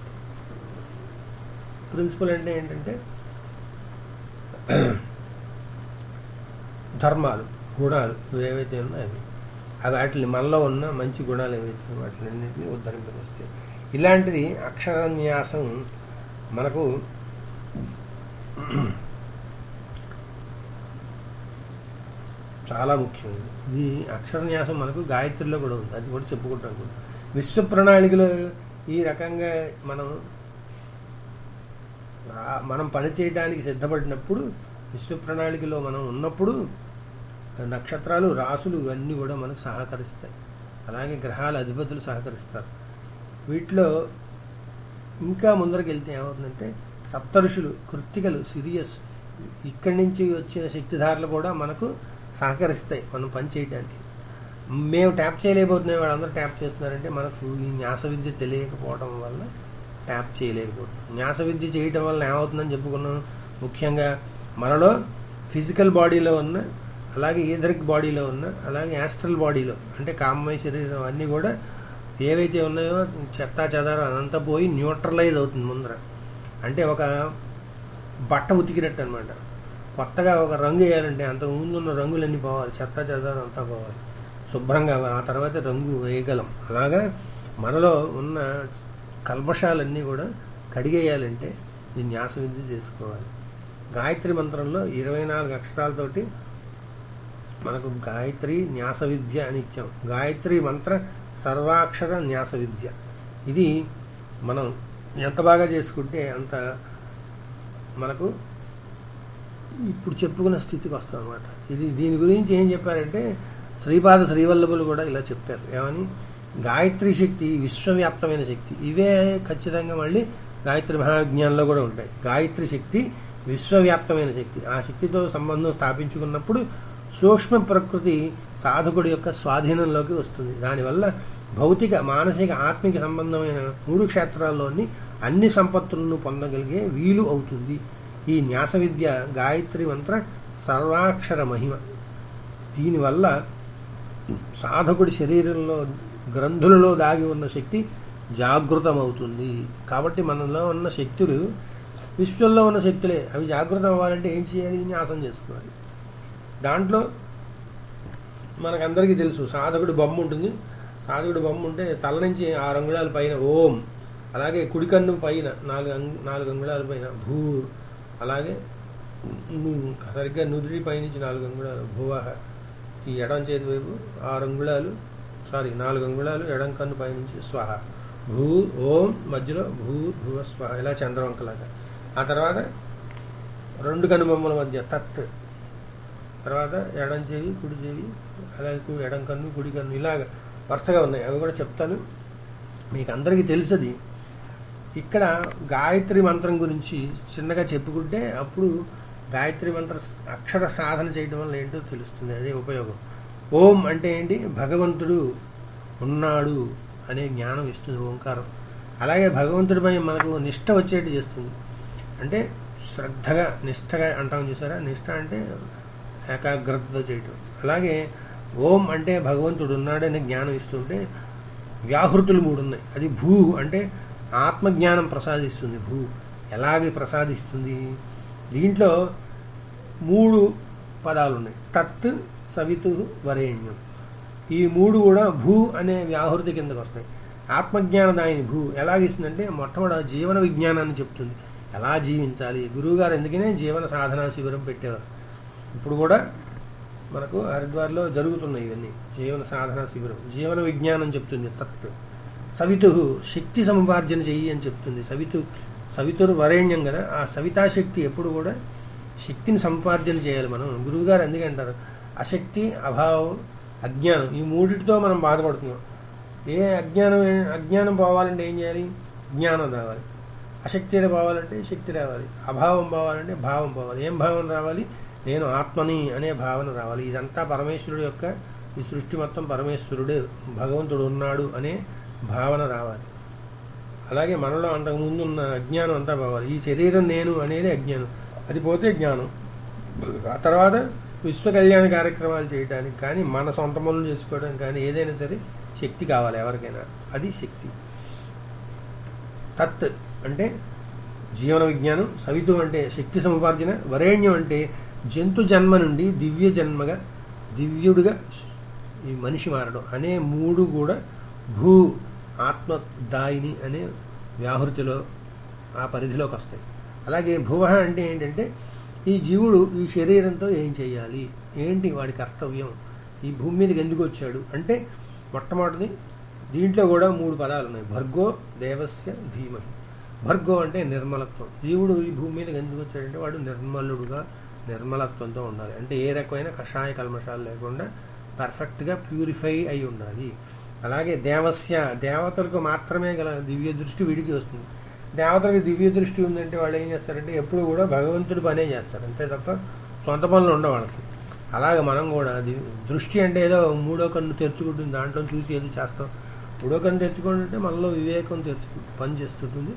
ప్రిన్సిపల్ అంటే ఏంటంటే ధర్మాలు గుణాలు ఏవైతే ఉన్నాయో అవి అవి వాటిని మనలో ఉన్న మంచి గుణాలు ఏవైతే ఉన్నాయో వాటిలన్నింటినీ ఉద్ధరింపజేస్తాయి ఇలాంటిది అక్షరన్యాసం మనకు చాలా ముఖ్యం ఇది అక్షరన్యాసం మనకు గాయత్రిలో కూడా ఉంది అది కూడా చెప్పుకుంటాం కూడా విశ్వ ప్రణాళికలో ఈ రకంగా మనం రా- మనం పని చేయడానికి సిద్ధపడినప్పుడు విశ్వ ప్రణాళికలో మనం ఉన్నప్పుడు నక్షత్రాలు రాసులు ఇవన్నీ కూడా మనకు సహకరిస్తాయి అలాగే గ్రహాల అధిపతులు సహకరిస్తారు వీటిలో ఇంకా ముందరికి వెళ్తే ఏమవుతుందంటే సప్తఋషులు కృత్తికలు సిరియస్ ఇక్కడి నుంచి వచ్చిన శక్తిధారలు కూడా మనకు సహకరిస్తాయి మనం పని చేయడానికి మేము ట్యాప్ చేయలేకపోతున్నాం వాళ్ళందరూ ట్యాప్ చేస్తున్నారంటే మనకు ఈ న్యాస విద్య తెలియకపోవడం వల్ల ట్యాప్ చేయలేకపోతున్నాం న్యాస విద్య చేయటం వల్ల ఏమవుతుందని చెప్పుకున్నాం ముఖ్యంగా మనలో ఫిజికల్ బాడీలో ఉన్న అలాగే ఈథరిక్ బాడీలో ఉన్న అలాగే యాస్ట్రల్ బాడీలో అంటే కామమయ శరీరం అన్నీ కూడా ఏవైతే ఉన్నాయో చెత్తా చెదారం అదంతా పోయి న్యూట్రలైజ్ అవుతుంది ముందర అంటే ఒక బట్ట ఉతికినట్టు అనమాట కొత్తగా ఒక రంగు వేయాలంటే అంత ముందున్న రంగులన్నీ పోవాలి చెత్త చెదారం అంతా పోవాలి శుభ్రంగా ఆ తర్వాత రంగు వేయగలం అలాగా మనలో ఉన్న కల్మషాలన్నీ కూడా కడిగేయాలంటే ఈ న్యాస విద్య చేసుకోవాలి గాయత్రి మంత్రంలో ఇరవై నాలుగు అక్షరాలతోటి మనకు గాయత్రి న్యాస విద్య అని ఇచ్చాం గాయత్రి మంత్ర సర్వాక్షర న్యాస విద్య ఇది మనం ఎంత బాగా చేసుకుంటే అంత మనకు ఇప్పుడు చెప్పుకున్న స్థితికి వస్తాం అనమాట ఇది దీని గురించి ఏం చెప్పారంటే శ్రీపాద శ్రీవల్లభులు కూడా ఇలా చెప్పారు ఏమని గాయత్రి శక్తి విశ్వవ్యాప్తమైన శక్తి ఇవే ఖచ్చితంగా మళ్ళీ గాయత్రి మహావిజ్ఞానంలో కూడా ఉంటాయి గాయత్రి శక్తి విశ్వవ్యాప్తమైన శక్తి ఆ శక్తితో సంబంధం స్థాపించుకున్నప్పుడు సూక్ష్మ ప్రకృతి సాధకుడి యొక్క స్వాధీనంలోకి వస్తుంది దానివల్ల భౌతిక మానసిక ఆత్మిక సంబంధమైన మూడు క్షేత్రాల్లోని అన్ని సంపత్తులను పొందగలిగే వీలు అవుతుంది ఈ న్యాస విద్య గాయత్రి మంత్ర సర్వాక్షర మహిమ దీనివల్ల సాధకుడి శరీరంలో గ్రంథులలో దాగి ఉన్న శక్తి జాగృతమవుతుంది కాబట్టి మనలో ఉన్న శక్తులు విశ్వంలో ఉన్న శక్తులే అవి జాగృతం అవ్వాలంటే ఏం చేయాలి న్యాసం చేసుకోవాలి దాంట్లో మనకందరికీ తెలుసు సాధకుడి బొమ్మ ఉంటుంది సాధకుడి బొమ్మ ఉంటే తల నుంచి ఆరు అంగుళాల పైన ఓం అలాగే కుడి కన్ను పైన నాలుగు అంగు- నాలుగు అంగుళాల పైన భూ అలాగే ను- సరిగ్గా నుదిరి పైనుంచి నాలుగు అంగుళాలు భువహ ఈ ఎడం చేతి వైపు ఆరు అంగుళాలు సారీ నాలుగు అంగుళాలు ఎడం కన్ను పైనుంచి స్వాహ భూ ఓం మధ్యలో భూ భువ స్వాహ ఇలా చంద్రవంకలాగా ఆ తర్వాత రెండు కనుబొమ్మల మధ్య తత్ తర్వాత ఎడం చెవి కుడి చెవి అలాగే కు- ఎడం కన్ను కుడి కన్ను ఇలాగ వరుసగా ఉన్నాయి అవి కూడా చెప్తాను మీకు అందరికీ తెలుసది ఇక్కడ గాయత్రి మంత్రం గురించి చిన్నగా చెప్పుకుంటే అప్పుడు గాయత్రి మంత్ర అక్షర సాధన చేయడం వల్ల ఏంటో తెలుస్తుంది అదే ఉపయోగం ఓం అంటే ఏంటి భగవంతుడు ఉన్నాడు అనే జ్ఞానం ఇస్తుంది ఓంకారం అలాగే భగవంతుడిపై మనకు నిష్ట వచ్చేట్టు చేస్తుంది అంటే శ్రద్ధగా నిష్టగా అంటాం చూసారా నిష్ట అంటే ఏకాగ్రతతో చేయటం అలాగే ఓం అంటే భగవంతుడు ఉన్నాడనే జ్ఞానం ఇస్తుంటే వ్యాహృతులు మూడు ఉన్నాయి అది భూ అంటే ఆత్మజ్ఞానం ప్రసాదిస్తుంది భూ ఎలాగే ప్రసాదిస్తుంది దీంట్లో మూడు పదాలు ఉన్నాయి తత్ సవితు వరేణ్యం ఈ మూడు కూడా భూ అనే వ్యాహృతి కిందకు వస్తాయి ఆత్మజ్ఞానదాయిని భూ ఎలాగిస్తుందంటే మొట్టమొదటి జీవన విజ్ఞానాన్ని చెప్తుంది ఎలా జీవించాలి గురువుగారు ఎందుకనే జీవన సాధనా శిబిరం పెట్టేవారు ఇప్పుడు కూడా మనకు హరిద్వార్లో జరుగుతున్నాయి ఇవన్నీ జీవన సాధన శిబిరం జీవన విజ్ఞానం చెప్తుంది తత్ సవితు శక్తి సముపార్జన చెయ్యి అని చెప్తుంది సవితు సవితురు వరేణ్యం కదా ఆ సవితాశక్తి ఎప్పుడు కూడా శక్తిని సంపార్జన చేయాలి మనం గురువుగారు అందుకే అంటారు అశక్తి అభావం అజ్ఞానం ఈ మూడిటితో మనం బాధపడుతున్నాం ఏ అజ్ఞానం అజ్ఞానం పోవాలంటే ఏం చేయాలి జ్ఞానం రావాలి అశక్తి పోవాలంటే శక్తి రావాలి అభావం పోవాలంటే భావం పోవాలి ఏం భావం రావాలి నేను ఆత్మని అనే భావన రావాలి ఇదంతా పరమేశ్వరుడు యొక్క ఈ సృష్టి మొత్తం పరమేశ్వరుడు భగవంతుడు ఉన్నాడు అనే భావన రావాలి అలాగే మనలో అంతకుముందు ఉన్న అజ్ఞానం అంతా పోవాలి ఈ శరీరం నేను అనేది అజ్ఞానం అది పోతే జ్ఞానం ఆ తర్వాత విశ్వ కళ్యాణ కార్యక్రమాలు చేయడానికి కానీ మన సొంత పనులు చేసుకోవడం కానీ ఏదైనా సరే శక్తి కావాలి ఎవరికైనా అది శక్తి తత్ అంటే జీవన విజ్ఞానం సవితు అంటే శక్తి సముపార్జన వరేణ్యం అంటే జంతు జన్మ నుండి దివ్య జన్మగా దివ్యుడిగా ఈ మనిషి మారడం అనే మూడు కూడా భూ ఆత్మదాయిని అనే వ్యాహృతిలో ఆ పరిధిలోకి వస్తాయి అలాగే భువ అంటే ఏంటంటే ఈ జీవుడు ఈ శరీరంతో ఏం చేయాలి ఏంటి వాడి కర్తవ్యం ఈ భూమి మీదకి ఎందుకు వచ్చాడు అంటే మొట్టమొదటిది దీంట్లో కూడా మూడు పదాలు ఉన్నాయి భర్గో దేవస్య ధీమహి భర్గో అంటే నిర్మలత్వం జీవుడు ఈ భూమి మీదకి ఎందుకు వచ్చాడంటే వాడు నిర్మలుడుగా నిర్మలత్వంతో ఉండాలి అంటే ఏ రకమైన కషాయ కల్మషాలు లేకుండా పర్ఫెక్ట్గా ప్యూరిఫై అయి ఉండాలి అలాగే దేవస్య దేవతలకు మాత్రమే గల దివ్య దృష్టి వీడికి వస్తుంది దేవతలకు దివ్య దృష్టి ఉందంటే వాళ్ళు ఏం చేస్తారంటే ఎప్పుడు కూడా భగవంతుడి పనే చేస్తారు అంతే తప్ప సొంత పనులు ఉండవు వాళ్ళకి అలాగే మనం కూడా ది- దృష్టి అంటే ఏదో మూడో కన్ను తెరుచుకుంటుంది దాంట్లో చూసి ఏదో చేస్తాం మూడో కన్ను తెరుచుకుంటుంటే మనలో వివేకం తెరుచు పని చేస్తుంటుంది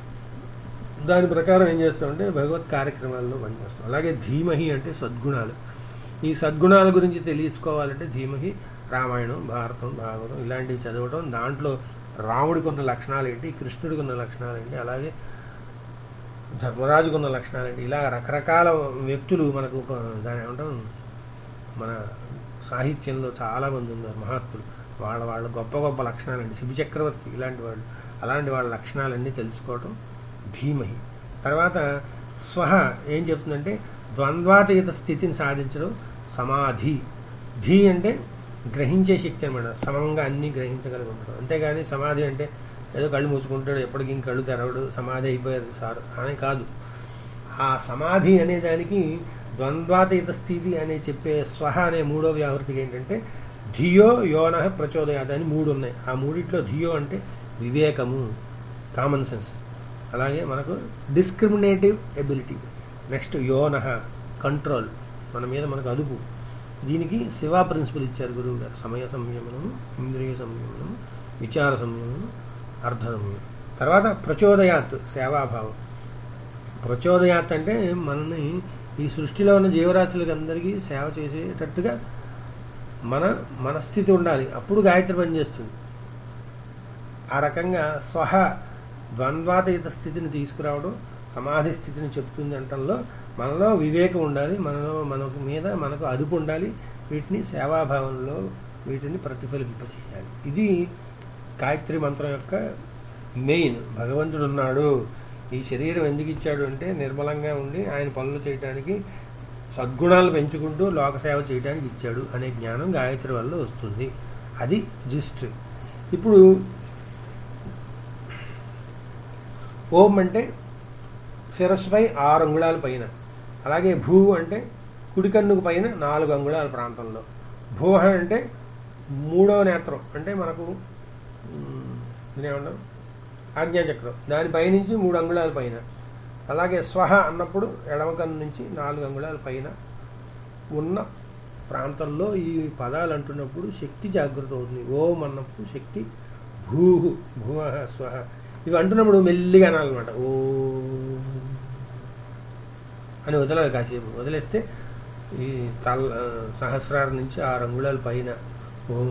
దాని ప్రకారం ఏం చేస్తామంటే భగవత్ కార్యక్రమాల్లో పనిచేస్తాం అలాగే ధీమహి అంటే సద్గుణాలు ఈ సద్గుణాల గురించి తెలుసుకోవాలంటే ధీమహి రామాయణం భారతం భాగవతం ఇలాంటివి చదవటం దాంట్లో రాముడికి ఉన్న లక్షణాలు ఏంటి కృష్ణుడికి ఉన్న లక్షణాలు ఏంటి అలాగే ధర్మరాజుకు ఉన్న లక్షణాలు ఏంటి ఇలా రకరకాల వ్యక్తులు మనకు ఒక దాని ఏమంటాం మన సాహిత్యంలో చాలా మంది ఉన్నారు మహాత్ములు వాళ్ళ వాళ్ళ గొప్ప గొప్ప లక్షణాలండి శిబి చక్రవర్తి ఇలాంటి వాళ్ళు అలాంటి వాళ్ళ లక్షణాలన్నీ తెలుసుకోవటం ధీమహి తర్వాత స్వహ ఏం చెప్తుందంటే ద్వంద్వాతీత స్థితిని సాధించడం సమాధి ధీ అంటే గ్రహించే శక్తి అనమాట సమంగా అన్ని గ్రహించగలిగి ఉండడం అంతేగాని సమాధి అంటే ఏదో కళ్ళు మూసుకుంటాడు ఎప్పటికి ఇంక కళ్ళు తెరవడు సమాధి అయిపోయారు సార్ అని కాదు ఆ సమాధి అనే దానికి ద్వంద్వాతీత స్థితి అనే చెప్పే స్వహ అనే మూడో వ్యాహృతికి ఏంటంటే ధియో యోన ప్రచోదయాది అని మూడు ఉన్నాయి ఆ మూడిట్లో ధియో అంటే వివేకము కామన్ సెన్స్ అలాగే మనకు డిస్క్రిమినేటివ్ ఎబిలిటీ నెక్స్ట్ యోన కంట్రోల్ మన మీద మనకు అదుపు దీనికి శివా ప్రిన్సిపల్ ఇచ్చారు గురువు గారు సమయ సంయమనము ఇంద్రియ సంయమనము విచార సంయమనము అర్ధ సంయమనం తర్వాత ప్రచోదయాత్ సేవాభావం ప్రచోదయాత్ అంటే మనని ఈ సృష్టిలో ఉన్న జీవరాశులకి అందరికీ సేవ చేసేటట్టుగా మన మనస్థితి ఉండాలి అప్పుడు గాయత్రి పనిచేస్తుంది ఆ రకంగా స్వహ ద్వంద్వాతీత స్థితిని తీసుకురావడం సమాధి స్థితిని చెప్తుంది అంటంలో మనలో వివేకం ఉండాలి మనలో మనకు మీద మనకు అదుపు ఉండాలి వీటిని సేవాభావంలో వీటిని ప్రతిఫలింపచేయాలి ఇది గాయత్రి మంత్రం యొక్క మెయిన్ భగవంతుడు ఉన్నాడు ఈ శరీరం ఎందుకు ఇచ్చాడు అంటే నిర్మలంగా ఉండి ఆయన పనులు చేయడానికి సద్గుణాలు పెంచుకుంటూ లోకసేవ చేయడానికి ఇచ్చాడు అనే జ్ఞానం గాయత్రి వల్ల వస్తుంది అది జిస్ట్ ఇప్పుడు ఓం అంటే శిరస్సుపై ఆరు అంగుళాల పైన అలాగే భూ అంటే కుడికన్నుకు పైన నాలుగు అంగుళాల ప్రాంతంలో భూహ అంటే మూడవ నేత్రం అంటే మనకు మ్, దీనేమంటాం ఆజ్ఞాచక్రం దాని పైనుంచి మూడు అంగుళాల పైన అలాగే స్వహ అన్నప్పుడు ఎడమ కన్ను నుంచి నాలుగు అంగుళాల పైన ఉన్న ప్రాంతంలో ఈ పదాలు అంటున్నప్పుడు శక్తి జాగృత అవుతుంది ఓం అన్నప్పుడు శక్తి భూహు భువ స్వహ ఇవి అంటున్నప్పుడు మెల్లిగా అనాలన్నమాట ఓ అని వదలాలి కాసేపు వదిలేస్తే ఈ తల సహస్రారం నుంచి ఆరు అంగుళాల పైన ఓం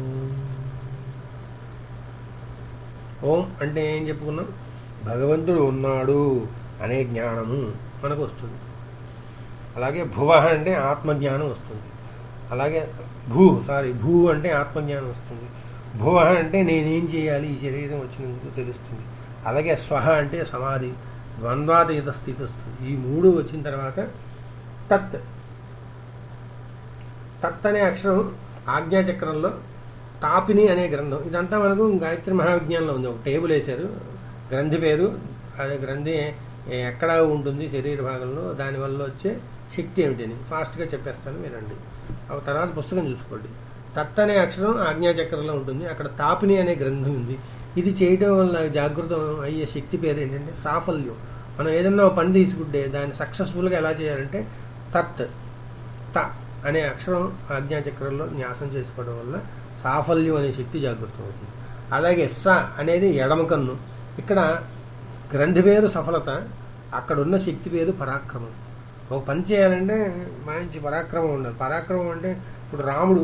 ఓం అంటే ఏం చెప్పుకున్నాం భగవంతుడు ఉన్నాడు అనే జ్ఞానము మనకు వస్తుంది అలాగే భువ అంటే ఆత్మజ్ఞానం వస్తుంది అలాగే భూ సారీ భూ అంటే ఆత్మజ్ఞానం వస్తుంది భువ అంటే నేనేం చేయాలి ఈ శరీరం వచ్చినందుకు తెలుస్తుంది అలాగే స్వహ అంటే సమాధి ద్వంద్వాతీత స్థితి వస్తుంది ఈ మూడు వచ్చిన తర్వాత తత్ తత్ అనే అక్షరం ఆజ్ఞాచక్రంలో తాపిని అనే గ్రంథం ఇదంతా మనకు గాయత్రి మహావిజ్ఞానంలో ఉంది ఒక టేబుల్ వేశారు గ్రంథి పేరు అదే గ్రంథి ఎక్కడ ఉంటుంది శరీర భాగంలో దానివల్ల వచ్చే శక్తి ఏమిటని ఫాస్ట్గా చెప్పేస్తాను వినండి ఆ తర్వాత పుస్తకం చూసుకోండి తత్ అనే అక్షరం ఆజ్ఞాచక్రంలో ఉంటుంది అక్కడ తాపిని అనే గ్రంథం ఉంది ఇది చేయడం వల్ల జాగృతం అయ్యే శక్తి పేరు ఏంటంటే సాఫల్యం మనం ఏదన్నా ఒక పని తీసుకుంటే దాన్ని సక్సెస్ఫుల్గా ఎలా చేయాలంటే తత్ త అనే అక్షరం ఆజ్ఞాచక్రంలో న్యాసం చేసుకోవడం వల్ల సాఫల్యం అనే శక్తి జాగృతం అవుతుంది అలాగే స అనేది ఎడమ కన్ను ఇక్కడ గ్రంథి పేరు సఫలత అక్కడ ఉన్న శక్తి పేరు పరాక్రమం ఒక పని చేయాలంటే మంచి పరాక్రమం ఉండాలి పరాక్రమం అంటే ఇప్పుడు రాముడు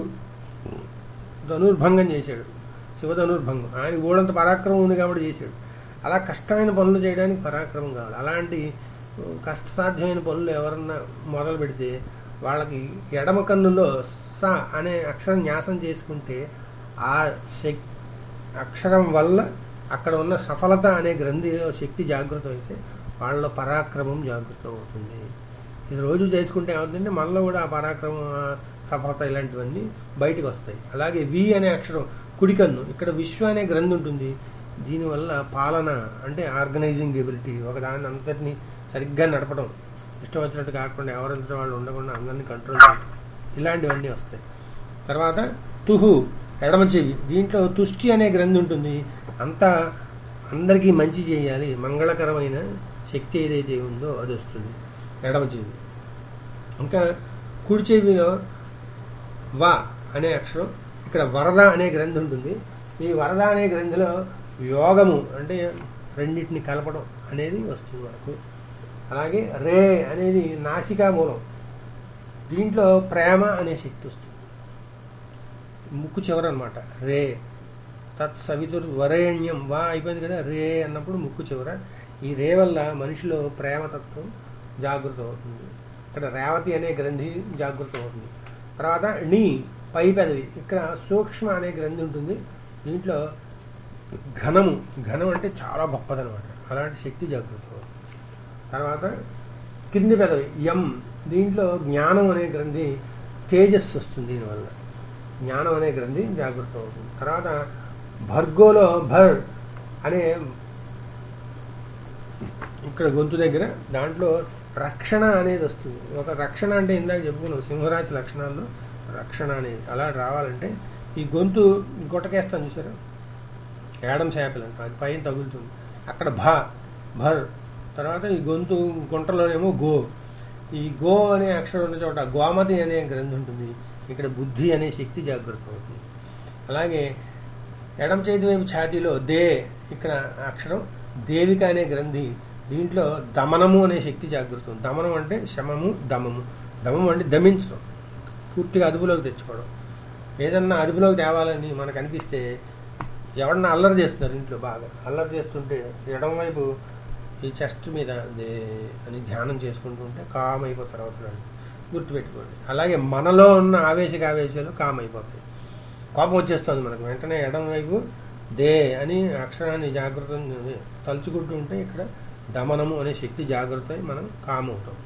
ధనుర్భంగం చేశాడు శివ ధనుర్భంగం ఆయన ఊడంత పరాక్రమం ఉంది కాబట్టి చేశాడు అలా కష్టమైన పనులు చేయడానికి పరాక్రమం కావాలి అలాంటి కష్టసాధ్యమైన పనులు ఎవరన్నా మొదలు పెడితే వాళ్ళకి ఎడమ కన్నులో స అనే అక్షరం న్యాసం చేసుకుంటే ఆ శక్ అక్షరం వల్ల అక్కడ ఉన్న సఫలత అనే గ్రంథిలో శక్తి జాగృతం అయితే వాళ్ళ పరాక్రమం జాగృతం అవుతుంది ఇది రోజు చేసుకుంటే ఏమవుతుందంటే మనలో కూడా ఆ పరాక్రమం ఆ సఫలత ఇలాంటివన్నీ బయటకు వస్తాయి అలాగే వి అనే అక్షరం కుడికన్ను ఇక్కడ విశ్వ అనే గ్రంథి ఉంటుంది దీనివల్ల పాలన అంటే ఆర్గనైజింగ్ ఎబిలిటీ ఒక దాన్ని అంతటిని సరిగ్గా నడపడం ఇష్టం వచ్చినట్టు కాకుండా ఎవరంతటి వాళ్ళు ఉండకుండా అందరినీ కంట్రోల్ చేయడం ఇలాంటివన్నీ వస్తాయి తర్వాత తుహు ఎడమ చెవి దీంట్లో తుష్టి అనే గ్రంథి ఉంటుంది అంతా అందరికీ మంచి చేయాలి మంగళకరమైన శక్తి ఏదైతే ఉందో అది వస్తుంది ఎడమ చెవి ఇంకా కుడి చెవిలో వా అనే అక్షరం ఇక్కడ వరద అనే గ్రంథి ఉంటుంది ఈ వరద అనే గ్రంథిలో యోగము అంటే రెండింటిని కలపడం అనేది వస్తుంది మనకు అలాగే రే అనేది నాసికా మూలం దీంట్లో ప్రేమ అనే శక్తి వస్తుంది ముక్కు చివర అనమాట రే తత్ సవితుర్ వరేణ్యం వా అయిపోయింది కదా రే అన్నప్పుడు ముక్కు చివర ఈ రే వల్ల మనిషిలో ప్రేమతత్వం జాగృతం అవుతుంది ఇక్కడ రేవతి అనే గ్రంథి జాగృతం అవుతుంది తర్వాత నీ పై పెదవి ఇక్కడ సూక్ష్మ అనే గ్రంథి ఉంటుంది దీంట్లో ఘనము ఘనం అంటే చాలా గొప్పదనమాట అలాంటి శక్తి జాగృతం అవుతుంది తర్వాత కింది పెదవి ఎం దీంట్లో జ్ఞానం అనే గ్రంథి తేజస్సు వస్తుంది దీనివల్ల జ్ఞానం అనే గ్రంథి జాగృతం అవుతుంది తర్వాత భర్గోలో భర్ అనే ఇక్కడ గొంతు దగ్గర దాంట్లో రక్షణ అనేది వస్తుంది ఒక రక్షణ అంటే ఇందాక చెప్పుకున్నాం సింహరాశి లక్షణాల్లో రక్షణ అనేది అలా రావాలంటే ఈ గొంతు గుట్టకేస్తాను చూసారా ఏడం చేపలు అంట అది పైన తగులుతుంది అక్కడ భ భర్ తర్వాత ఈ గొంతు గుంటలోనేమో గో ఈ గో అనే అక్షరం ఉన్న చోట గోమతి అనే గ్రంథి ఉంటుంది ఇక్కడ బుద్ధి అనే శక్తి జాగృతం అవుతుంది అలాగే ఎడం చేతి వైపు ఛాతీలో దే ఇక్కడ అక్షరం దేవిక అనే గ్రంథి దీంట్లో దమనము అనే శక్తి జాగృతం దమనం అంటే శమము దమము దమం అంటే దమించడం పూర్తిగా అదుపులోకి తెచ్చుకోవడం ఏదన్నా అదుపులోకి తేవాలని మనకు అనిపిస్తే ఎవరన్నా అల్లరి చేస్తున్నారు ఇంట్లో బాగా అల్లరి చేస్తుంటే ఎడం వైపు ఈ చెస్ట్ మీద దే అని ధ్యానం చేసుకుంటుంటే కామ్ అయిపోతారు అవుతున్నాడు గుర్తుపెట్టుకోండి అలాగే మనలో ఉన్న ఆవేశక ఆవేశాలు కామ్ అయిపోతాయి కోపం వచ్చేస్తుంది మనకు వెంటనే ఎడం వైపు దే అని అక్షరాన్ని జాగ్రత్త తలుచుకుంటూ ఉంటే ఇక్కడ దమనము అనే శక్తి జాగ్రత్త అయి మనం కామ్ అవుతాం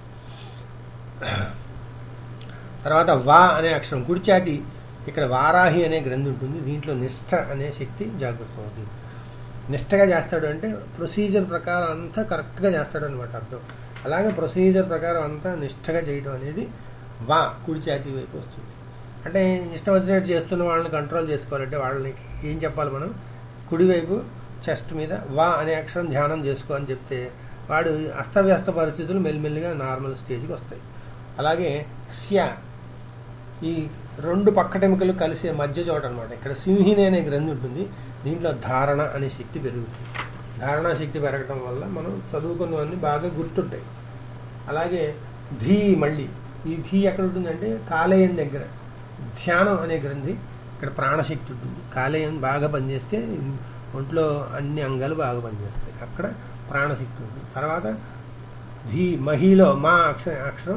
తర్వాత వా అనే అక్షరం కుడిచాతి ఇక్కడ వారాహి అనే గ్రంథి ఉంటుంది దీంట్లో నిష్ఠ అనే శక్తి జాగ్రత్త అవుతుంది నిష్ఠగా చేస్తాడు అంటే ప్రొసీజర్ ప్రకారం అంతా కరెక్ట్గా చేస్తాడు అనమాట అర్థం అలాగే ప్రొసీజర్ ప్రకారం అంతా నిష్ఠగా చేయడం అనేది వా కుడి చేతి వైపు వస్తుంది అంటే ఇష్టం వచ్చినట్టు చేస్తున్న వాళ్ళని కంట్రోల్ చేసుకోవాలంటే వాళ్ళని ఏం చెప్పాలి మనం కుడివైపు చెస్ట్ మీద వా అనే అక్షరం ధ్యానం చేసుకో అని చెప్తే వాడు అస్తవ్యస్త పరిస్థితులు మెల్లిమెల్లిగా నార్మల్ స్టేజ్కి వస్తాయి అలాగే స్య ఈ రెండు పక్కటెముకలు కలిసే మధ్య చోట అనమాట ఇక్కడ సింహిని అనే గ్రంథి ఉంటుంది దీంట్లో ధారణ అనే శక్తి పెరుగుతుంది ధారణా శక్తి పెరగడం వల్ల మనం చదువుకున్నవన్నీ బాగా గుర్తుంటాయి అలాగే ధీ మళ్ళీ ఈ ధీ ఎక్కడ ఉంటుందంటే కాలేయం దగ్గర ధ్యానం అనే గ్రంథి ఇక్కడ ప్రాణశక్తి ఉంటుంది కాలేయం బాగా పనిచేస్తే ఒంట్లో అన్ని అంగాలు బాగా పనిచేస్తాయి అక్కడ ప్రాణశక్తి ఉంటుంది తర్వాత ధీ మహిలో మా అక్షర అక్షరం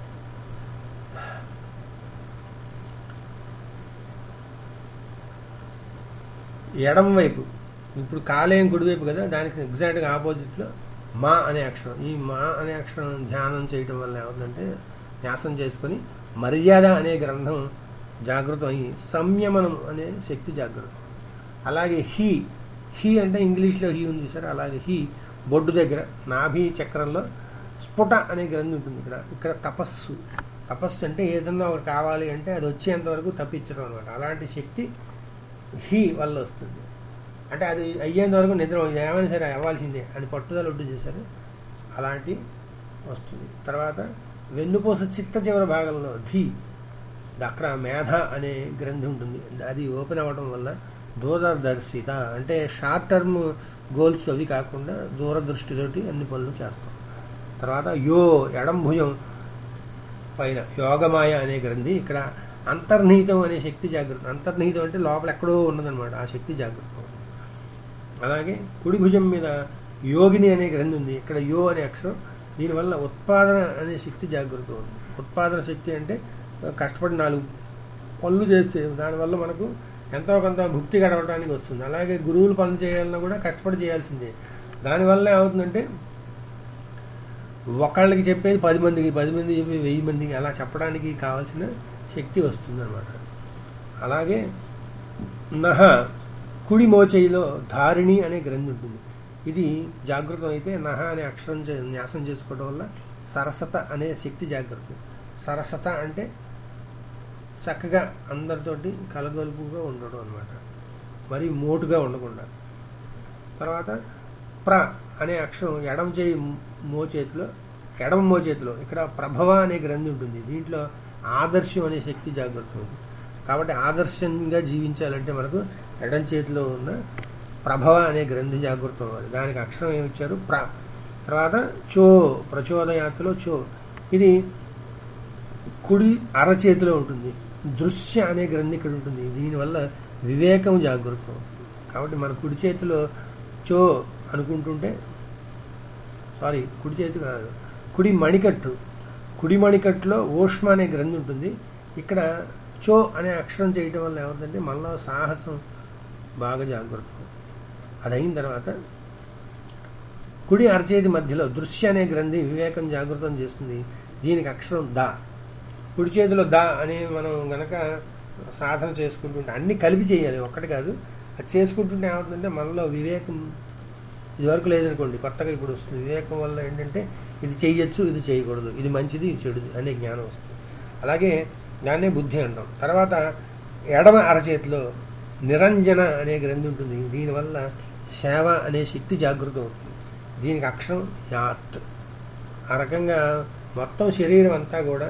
ఎడం వైపు ఇప్పుడు కాలేయం కుడివైపు కదా దానికి ఎగ్జాక్ట్గా ఆపోజిట్లో మా అనే అక్షరం ఈ మా అనే అక్షరం ధ్యానం చేయటం వల్ల ఏమవుతుందంటే న్యాసం చేసుకొని మర్యాద అనే గ్రంథం జాగృతం అయ్యి సంయమనం అనే శక్తి జాగృతం అలాగే హీ హీ అంటే ఇంగ్లీష్లో హీ ఉంది సార్ అలాగే హీ బొడ్డు దగ్గర నాభి చక్రంలో స్ఫుట అనే గ్రంథి ఉంటుంది ఇక్కడ ఇక్కడ తపస్సు తపస్సు అంటే ఏదన్నా ఒకటి కావాలి అంటే అది వచ్చేంత వరకు తప్పించడం అనమాట అలాంటి శక్తి హీ వల్ల వస్తుంది అంటే అది అయ్యేంత వరకు నిద్ర ఇది ఏమైనా సరే అవ్వాల్సిందే అని పట్టుదల ఒడ్డు చేశారు అలాంటి వస్తుంది తర్వాత వెన్నుపూస చిత్త చివరి భాగంలో ధీ అక్కడ మేధ అనే గ్రంథి ఉంటుంది అది ఓపెన్ అవ్వడం వల్ల దూరదర్శిత అంటే షార్ట్ టర్మ్ గోల్స్ అవి కాకుండా దూరదృష్టితోటి అన్ని పనులు చేస్తాం తర్వాత యో ఎడం భుజం పైన యోగమాయ అనే గ్రంథి ఇక్కడ అంతర్నిహితం అనే శక్తి జాగ్రత్త అంతర్నిహితం అంటే లోపల ఎక్కడో ఉన్నదన్నమాట ఆ శక్తి జాగ్రత్త అలాగే కుడి భుజం మీద యోగిని అనే గ్రంథి ఉంది ఇక్కడ యో అనే అక్షరం దీనివల్ల ఉత్పాదన అనే శక్తి జాగ్రత్త ఉంది ఉత్పాదన శక్తి అంటే కష్టపడి నాలుగు పనులు చేస్తే దానివల్ల మనకు ఎంతో కొంత భుక్తి గడవడానికి వస్తుంది అలాగే గురువులు పనులు చేయాలన్నా కూడా కష్టపడి చేయాల్సిందే దానివల్ల ఏమవుతుందంటే ఒకళ్ళకి చెప్పేది పది మందికి పది మంది చెప్పి వెయ్యి మందికి అలా చెప్పడానికి కావాల్సిన శక్తి వస్తుంది అనమాట అలాగే నహ కుడి మోచేయిలో ధారిణి అనే గ్రంథి ఉంటుంది ఇది జాగృతం అయితే నహ అనే అక్షరం చే- న్యాసం చేసుకోవడం వల్ల సరసత అనే శక్తి జాగ్రత్త సరసత అంటే చక్కగా అందరితోటి కలగొలుపుగా ఉండడం అనమాట మరి మోటుగా ఉండకుండా తర్వాత ప్ర అనే అక్షరం ఎడమ చేయి మోచేతిలో ఎడమ మోచేతిలో ఇక్కడ ప్రభవ అనే గ్రంథి ఉంటుంది దీంట్లో ఆదర్శం అనే శక్తి జాగ్రత్త ఉంది కాబట్టి ఆదర్శంగా జీవించాలంటే మనకు ఎడం చేతిలో ఉన్న ప్రభవ అనే గ్రంథి జాగృతం అవ్వాలి దానికి అక్షరం ఏమి ఇచ్చారు ప్ర తర్వాత చో ప్రచోదయాత్రలో చో ఇది కుడి అరచేతిలో ఉంటుంది దృశ్య అనే గ్రంథి ఇక్కడ ఉంటుంది దీనివల్ల వివేకం జాగృతం కాబట్టి మన కుడి చేతిలో చో అనుకుంటుంటే సారీ కుడి చేతి కాదు కుడి మణికట్టు కుడి మణికట్టులో ఓష్మ అనే గ్రంథి ఉంటుంది ఇక్కడ చో అనే అక్షరం చేయటం వల్ల ఏమవుతుందంటే మనలో సాహసం బాగా జాగ్రత్త అది అయిన తర్వాత కుడి అరచేతి మధ్యలో దృశ్య అనే గ్రంథి వివేకం జాగృతం చేస్తుంది దీనికి అక్షరం దా కుడి చేతిలో దా అని మనం గనక సాధన చేసుకుంటుంటే అన్ని కలిపి చేయాలి ఒక్కటి కాదు అది చేసుకుంటుంటే ఏమవుతుందంటే మనలో వివేకం ఇదివరకు లేదనుకోండి కొత్తగా ఇప్పుడు వస్తుంది వివేకం వల్ల ఏంటంటే ఇది చెయ్యొచ్చు ఇది చేయకూడదు ఇది మంచిది ఇది చెడుది అనే జ్ఞానం వస్తుంది అలాగే దాన్నే బుద్ధి అంటాం తర్వాత ఎడమ అరచేతిలో నిరంజన అనే గ్రంథి ఉంటుంది దీనివల్ల సేవ అనే శక్తి జాగృతం అవుతుంది దీనికి అక్షరం యాత్ ఆ రకంగా మొత్తం శరీరం అంతా కూడా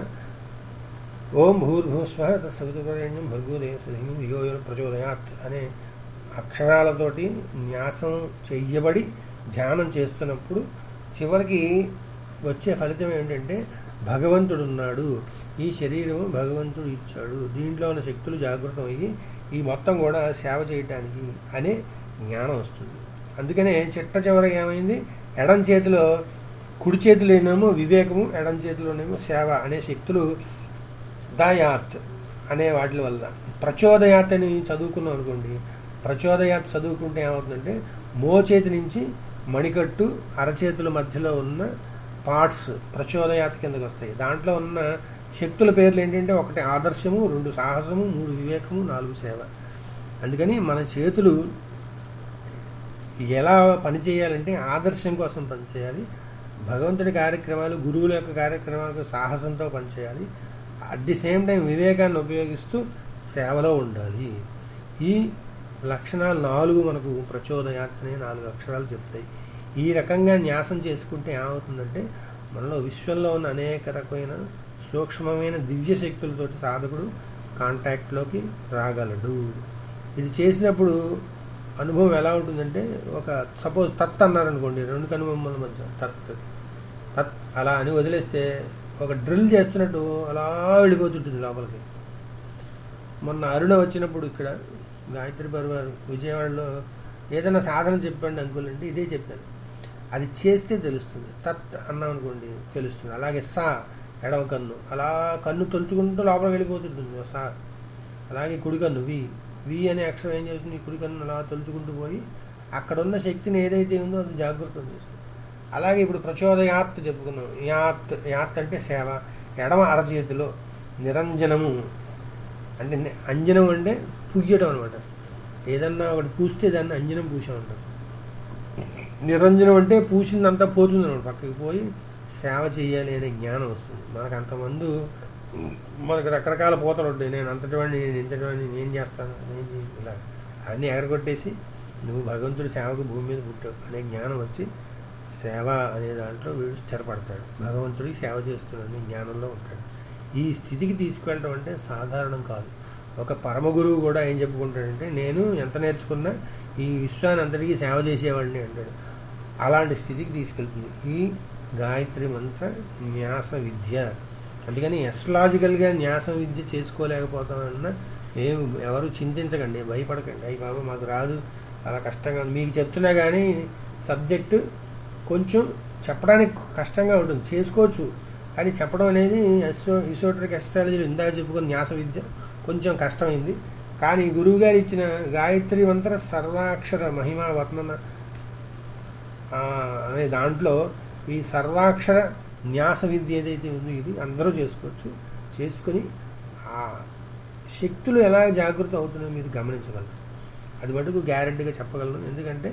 ఓం భూర్భూస్వ సవితుపర్యణ్యం భర్గోదేవసహిం యోయో ప్రచోదయాత్ అనే అక్షరాలతోటి న్యాసం చెయ్యబడి ధ్యానం చేస్తున్నప్పుడు చివరికి వచ్చే ఫలితం ఏంటంటే భగవంతుడు ఉన్నాడు ఈ శరీరం భగవంతుడు ఇచ్చాడు దీంట్లో ఉన్న శక్తులు జాగృతం అయ్యి ఈ మొత్తం కూడా సేవ చేయటానికి అనే జ్ఞానం వస్తుంది అందుకనే చిట్ట చివరికి ఏమైంది ఎడం చేతిలో కుడి చేతిలోనేమో వివేకము ఎడం చేతిలోనేమో సేవ అనే శక్తులు దాయాత్ అనే వాటి వల్ల ప్రచోదయాత్ అని చదువుకున్నాం అనుకోండి ప్రచోదయాత్ చదువుకుంటే ఏమవుతుందంటే మోచేతి నుంచి మణికట్టు అరచేతుల మధ్యలో ఉన్న పార్ట్స్ ప్రచోదయాత్ కిందకి వస్తాయి దాంట్లో ఉన్న శక్తుల పేర్లు ఏంటంటే ఒకటి ఆదర్శము రెండు సాహసము మూడు వివేకము నాలుగు సేవ అందుకని మన చేతులు ఎలా పనిచేయాలంటే ఆదర్శం కోసం పనిచేయాలి భగవంతుడి కార్యక్రమాలు గురువుల యొక్క కార్యక్రమాలకు సాహసంతో పనిచేయాలి అట్ ది సేమ్ టైం వివేకాన్ని ఉపయోగిస్తూ సేవలో ఉండాలి ఈ లక్షణాలు నాలుగు మనకు ప్రచోదయాత్రనే నాలుగు అక్షరాలు చెప్తాయి ఈ రకంగా న్యాసం చేసుకుంటే ఏమవుతుందంటే మనలో విశ్వంలో ఉన్న అనేక రకమైన సూక్ష్మమైన దివ్య శక్తులతోటి సాధకుడు కాంటాక్ట్లోకి రాగలడు ఇది చేసినప్పుడు అనుభవం ఎలా ఉంటుందంటే ఒక సపోజ్ తత్ అన్నారనుకోండి రెండు కనుబొమ్మల మధ్య తత్ తత్ అలా అని వదిలేస్తే ఒక డ్రిల్ చేస్తున్నట్టు అలా వెళ్ళిపోతుంటుంది లోపలికి మొన్న అరుణ వచ్చినప్పుడు ఇక్కడ గాయత్రి బరువారు విజయవాడలో ఏదైనా సాధన చెప్పండి అంకుల్ అంటే ఇదే చెప్పాను అది చేస్తే తెలుస్తుంది తత్ అన్నాం అనుకోండి తెలుస్తుంది అలాగే సా ఎడవ కన్ను అలా కన్ను తొలుచుకుంటూ లోపలికి వెళ్ళిపోతుంటుంది ఓ సా అలాగే కుడి కన్ను వి వి అనే అక్షరం ఏం చేస్తుంది కుడి కన్ను అలా తొలుచుకుంటూ పోయి అక్కడ ఉన్న శక్తిని ఏదైతే ఉందో అది జాగృతం చేస్తుంది అలాగే ఇప్పుడు ప్రచోదయాత్ చెప్పుకున్నాం యాత్ యాత్ అంటే సేవ ఎడమ అరచేతిలో నిరంజనము అంటే ని- అంజనం అంటే పుయ్యడం అనమాట ఏదన్నా ఒకటి పూస్తే దాన్ని అంజనం పూసామంటారు నిరంజనం అంటే పూసిందంతా పోతుంది అనమాట పక్కకి పోయి సేవ చేయాలి అనే జ్ఞానం వస్తుంది మనకు అంతమంది మనకు రకరకాల పోతలు ఉంటాయి నేను అంతటి వాడిని నేను ఇంతటి వాడిని నేను చేస్తాను నేను చేయను, ఇలా అన్నీ ఎగరగొట్టేసి నువ్వు భగవంతుడి సేవకు భూమి మీద పుట్టావు అనే జ్ఞానం వచ్చి సేవ అనే దాంట్లో వీడు స్థిరపడతాడు భగవంతుడికి సేవ చేస్తున్నాడు అనే జ్ఞానంలో ఉంటాడు ఈ స్థితికి తీసుకెళ్ళడం అంటే సాధారణం కాదు ఒక పరమ గురువు కూడా ఏం చెప్పుకుంటాడంటే నేను ఎంత నేర్చుకున్నా ఈ విశ్వాన్ని అంతటికీ సేవ చేసేవాడిని అంటాడు అలాంటి స్థితికి తీసుకెళ్తుంది ఈ గాయత్రి మంత్ర న్యాస విద్య అందుకని ఎస్ట్రాలజికల్గా న్యాస విద్య చేసుకోలేకపోతామన్నా ఏం ఎవరు చింతించకండి భయపడకండి అయ్యి బాబా మాకు రాదు చాలా కష్టంగా ఉంది. మీకు చెప్తున్నా కానీ సబ్జెక్టు కొంచెం చెప్పడానికి కష్టంగా ఉంటుంది చేసుకోవచ్చు కానీ చెప్పడం అనేది ఎస్టో ఇసోటరిక్ ఎస్ట్రాలజీలో ఇందాక చెప్పుకున్న న్యాస విద్య కొంచెం కష్టమైంది కానీ గురువు గారు ఇచ్చిన గాయత్రి మంత్ర సర్వాక్షర మహిమా వర్ణన ఆ, అనే దాంట్లో ఈ సర్వాక్షర న్యాస విద్య ఏదైతే ఉందో ఇది అందరూ చేసుకోవచ్చు చేసుకుని ఆ శక్తులు ఎలా జాగృతం అవుతున్నాయో మీరు గమనించగలరు అది మటుకు గ్యారెంటీగా చెప్పగలను ఎందుకంటే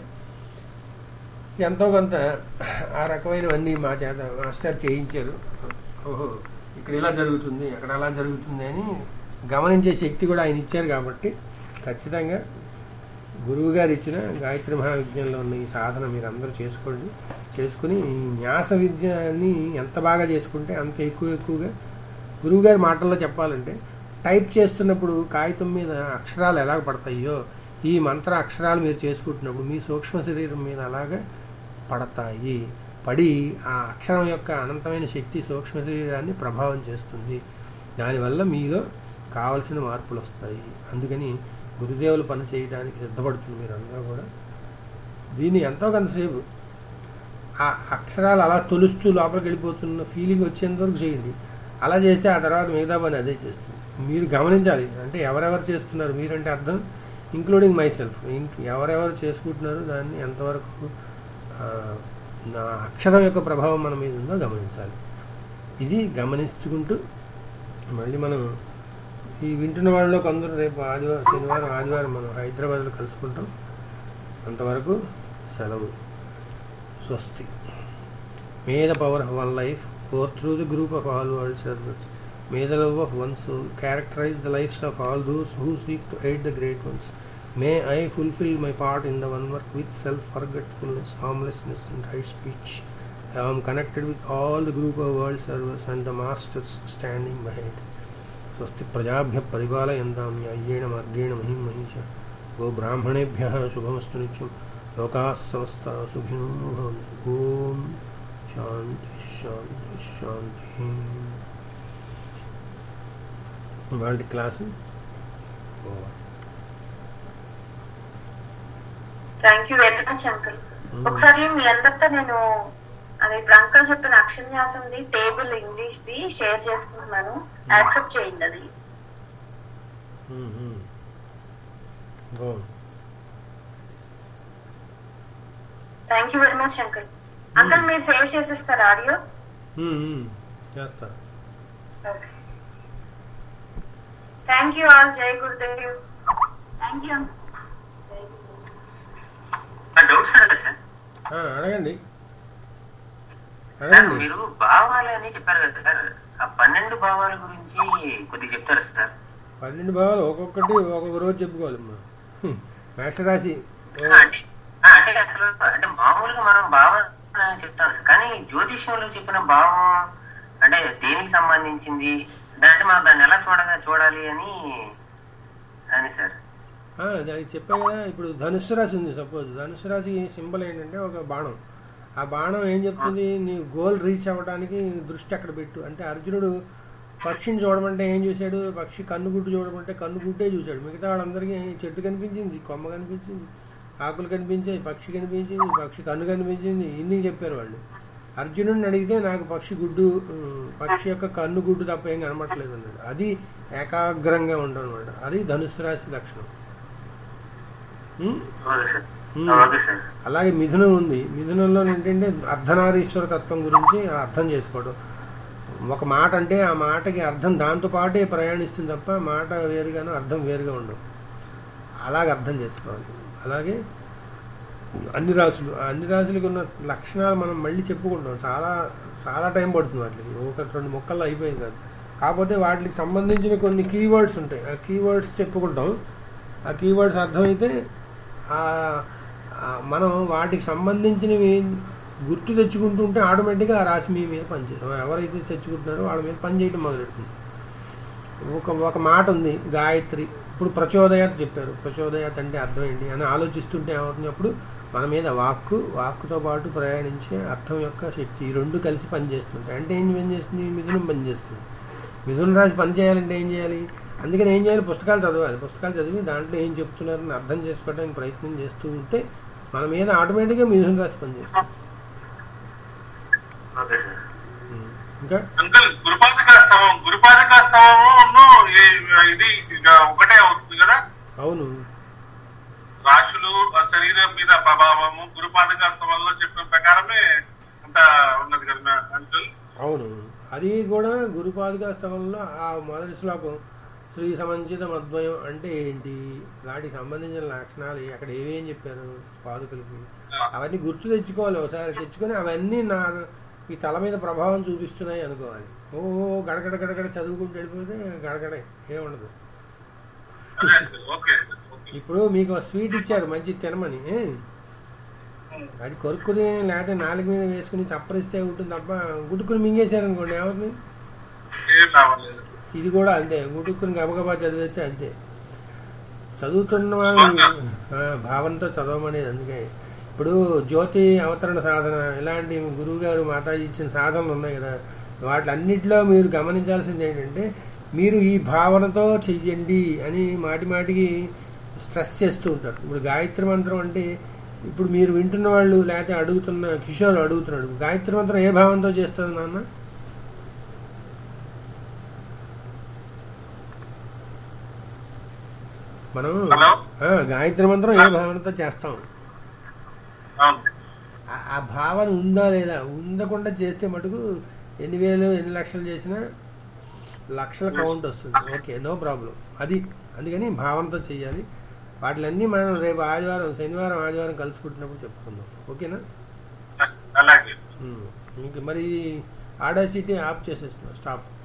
ఎంతో కొంత ఆ రకమైనవన్నీ మా చేత మాస్టర్ చేయించారు ఓహో ఇక్కడ ఇలా జరుగుతుంది అక్కడ అలా జరుగుతుంది అని గమనించే శక్తి కూడా ఆయన ఇచ్చారు కాబట్టి ఖచ్చితంగా గురువు గారు ఇచ్చిన గాయత్రి మహావిజ్ఞంలో ఉన్న ఈ సాధన మీరు అందరూ చేసుకోండి చేసుకుని ఈ న్యాస విద్యని ఎంత బాగా చేసుకుంటే అంత ఎక్కువ ఎక్కువగా గురువు గారి మాటల్లో చెప్పాలంటే టైప్ చేస్తున్నప్పుడు కాగితం మీద అక్షరాలు ఎలా పడతాయో ఈ మంత్ర అక్షరాలు మీరు చేసుకుంటున్నప్పుడు మీ సూక్ష్మ శరీరం మీద అలాగా పడతాయి పడి ఆ అక్షరం యొక్క అనంతమైన శక్తి సూక్ష్మ శరీరాన్ని ప్రభావం చేస్తుంది దానివల్ల మీలో కావలసిన మార్పులు వస్తాయి అందుకని గురుదేవులు పని చేయడానికి సిద్ధపడుతుంది మీరు అందరూ కూడా దీన్ని ఎంతో కొంతసేపు ఆ అక్షరాలు అలా తొలుస్తూ లోపలికి వెళ్ళిపోతున్న ఫీలింగ్ వచ్చేంత వరకు చేయండి అలా చేస్తే ఆ తర్వాత మిగతా పని అదే చేస్తుంది మీరు గమనించాలి అంటే ఎవరెవరు చేస్తున్నారు మీరంటే అర్థం ఇంక్లూడింగ్ మై సెల్ఫ్ ఎవరెవరు చేసుకుంటున్నారు దాన్ని ఎంతవరకు ఆ, నా అక్షరం యొక్క ప్రభావం మన మీద ఉందో గమనించాలి ఇది గమనించుకుంటూ మళ్ళీ మనం ఈ వింటున్న వాళ్ళలో కొందరు రేపు ఆదివారం శనివారం ఆదివారం మనం హైదరాబాద్లో కలుసుకుంటాం అంతవరకు సెలవు స్వస్తి may the power of one life pour through the group of all world service may the love of one soul characterize the lives of all those who seek to aid the great ones may I fulfil my part in the one work with self forgetfulness harmlessness and right speech I am connected with all the group of world servers and the masters standing behind. स्वस्ति प्रजाभ्य परिपालयन्तां न्याय्येण मार्गेण महिं महिष गो ब्राह्मणेभ्यः शुभमस्तु नित्यं लोकाः समस्ताः सुखिनो भवन्तु ॐ शान्ति शान्ति शान्तिः వాళ్ళ class thank you very much uncle ఒకసారి మీ అందరితో నేను అది ఇప్పుడు అంకుల్ చెప్పిన అక్షన్యాసంది టేబుల్ ఇంగ్లీష్ ది షేర్ చేసుకుంటున్నాను యాక్సెప్ట్ చేయండి అది thank you very much uncle uncle మీరు సేవ్ చేసేస్తారు ఆడియో చేస్తా థ్యాంక్ యూ ఆల్ జై గురుదేవ్ థ్యాంక్ యూ డౌట్స్ అడగచ్చా ఆ, అడగండి సార్ అడగండి మీరు భావాలు అని చెప్పారు కదా సార్ ఆ పన్నెండు భావాల గురించి కొద్దిగా చెప్తారా సార్ పన్నెండు భావాలు ఒక్కొక్కటి ఒక్కొక్క రోజు చెప్పుకోవాలమ్మా హ్మ్. మేషరాశి ఓ, ఆ, అంటే ఆ, అంటే అసలు అంటే మామూలుగా మనం భావం అని చెప్తాం సార్ కానీ జ్యోతిష్యంలో చెప్పిన భావం అంటే దేనికి సంబంధించింది దా- అంటే మనం దాన్ని ఎలా చూడగా చూడాలి అని అని సార్ ఆ, అది చెప్పా కదా ఇప్పుడు ధనుస్సు రాశి ఉంది సపోజ్ ధనుస్సు రాశి సింబల్ ఏంటంటే ఒక బాణం ఆ బాణం ఏం చెప్తుంది నీ గోల్ రీచ్ అవ్వడానికి దృష్టి అక్కడ పెట్టు అంటే అర్జునుడు పక్షిని చూడమంటే ఏం చూశాడు పక్షి కన్నుగుడ్డు చూడమంటే కన్నుగుడ్డే చూశాడు మిగతా వాళ్ళందరికీ చెట్టు కనిపించింది కొమ్మ కనిపించింది ఆకులు కనిపించాయి పక్షి కనిపించింది పక్షి కన్ను కనిపించింది ఇన్ని చెప్పారు వాళ్ళు అర్జునుడిని అడిగితే నాకు పక్షి గుడ్డు ఉమ్, పక్షి యొక్క కన్ను గుడ్డు తప్ప ఏం కనబట్టలేదు అన్నాడు అది ఏకాగ్రంగా ఉండడం అనమాట అది ధనుసు రాశి లక్షణం um? Okay sir um. Okay sir అలాగే మిథునం ఉంది మిథునంలో ఏంటంటే అర్ధనారీశ్వర తత్వం గురించి అర్థం చేసుకోవడం ఒక మాట అంటే ఆ మాటకి అర్థం దాంతో పాటే ప్రయాణిస్తుంది తప్ప మాట వేరుగాను అర్థం వేరుగా ఉండవు అలాగ అర్థం చేసుకోవాలి అలాగే అన్ని రాసులు ఆ అన్ని రాసులకు ఉన్న లక్షణాలు మనం మళ్ళీ చెప్పుకుంటాం చాలా చాలా టైం పడుతుంది వాటికి ఒకటి రెండు మొక్కల్లో అయిపోయింది కాదు కాకపోతే వాటికి సంబంధించిన కొన్ని కీవర్డ్స్ ఉంటాయి ఆ కీవర్డ్స్ చెప్పుకుంటాం ఆ కీవర్డ్స్ అర్థమైతే ఆ- ఆ మనం వాటికి సంబంధించినవి గుర్తు తెచ్చుకుంటుంటే ఆటోమేటిక్గా ఆ రాశి మీ మీద పనిచేస్తాం ఎవరైతే తెచ్చుకుంటున్నారో వాళ్ళ మీద పని చేయడం మొదలెడుతుంది ఒక ఒక మాట ఉంది గాయత్రి ఇప్పుడు ప్రచోదయాత్ చెప్పారు ప్రచోదయాత్ అంటే అర్థం ఏంటి అని ఆలోచిస్తుంటే ఏమవుతుంది అప్పుడు మన మీద వాక్కు వాక్కుతో పాటు ప్రయాణించే అర్థం యొక్క శక్తి ఈ రెండు కలిసి పనిచేస్తుంటాయి అంటే ఏం పనిచేస్తుంది మిథునం పనిచేస్తుంది మిథున రాశి పని చేయాలంటే ఏం చేయాలి అందుకని ఏం చేయాలి పుస్తకాలు చదవాలి పుస్తకాలు చదివి దాంట్లో ఏం చెప్తున్నారని అర్థం చేసుకోవడానికి ప్రయత్నం చేస్తూ ఉంటే మన మీద ఆటోమేటిక్గా మిథున రాశి పనిచేస్తుంది ఓకే సార్ ఉం. ఇంకా అంకుల్ గురుపాదక స్తవం గురుపాదక స్తవము ఇది ఇక ఒకటే అవుతుంది కదా అవును రాశులు ఆ శరీరం మీద ప్రభావము గురుపాదక స్తవంలో చెప్పిన ప్రకారమే అంత ఉన్నది కదా అంకుల్ అవును అది కూడా గురుపాదుగా స్థలంలో ఆ మొదటి శ్లోకం శ్రీ సమంచితం అద్వయం అంటే ఏంటి వాటికి సంబంధించిన లక్షణాలు అక్కడ ఏమేం చెప్పారు పాదుకలకి అవన్నీ గుర్తు తెచ్చుకోవాలి ఒకసారి తెచ్చుకొని అవన్నీ నా ఈ తల మీద ప్రభావం చూపిస్తున్నాయి అనుకోవాలి ఓ గడగడ గడగడ చదువుకుంటూ వెళ్ళిపోతే గడగడే ఏముండదు అదే అంకుల్ ఓకే ఓకే ఇప్పుడు మీకు ఒక స్వీట్ ఇచ్చారు మంచి తినమని ఏ? అది కొరుక్కుని లేకపోతే నాలుగు మీద వేసుకుని చప్పరిస్తే ఉంటుంది తప్ప గుట్టుకుని మింగేశారు అనుకోండి ఏమవుతుంది ఏం రావట్లేదు ఇది కూడా అంతే గుట్టుకుని గబగబా చదివితే అంతే చదువుతున్న వాళ్ళు ఆ, భావంతో చదవమనేది అందుకే ఇప్పుడు జ్యోతి అవతరణ సాధన ఇలాంటి గురువు గారు మాతాజీ ఇచ్చిన సాధనలు ఉన్నాయి కదా వాటిలన్నిటిలో మీరు గమనించాల్సింది ఏంటంటే మీరు ఈ భావనతో చెయ్యండి అని మాటి మాటికి స్ట్రెస్ చేస్తూ ఉంటారు ఇప్పుడు గాయత్రి మంత్రం అంటే ఇప్పుడు మీరు వింటున్న వాళ్ళు లేకపోతే అడుగుతున్న కిషోర్ అడుగుతున్నాడు గాయత్రి మంత్రం ఏ భావంతో చేస్తారు నాన్న మనం హలో ఆ, గాయత్రి మంత్రం ఏ భావనతో చేస్తాం అవును ఆ- ఆ భావన ఉందా లేదా ఉండకుండా చేస్తే మటుకు ఎన్ని వేలు ఎన్ని లక్షలు చేసినా లక్షల కౌంట్ వస్తుంది ఓకే నో ప్రాబ్లం అది అందుకని భావనతో చేయాలి వాటిలన్నీ మనం రేపు ఆదివారం శనివారం ఆదివారం కలుసుకుంటున్నప్పుడు చెప్పుకుందాం ఓకేనా అలాగే ఉమ్. ఇంక మరి ఆడాసిటీ ఆఫ్ చేసేస్తున్నాం స్టాప్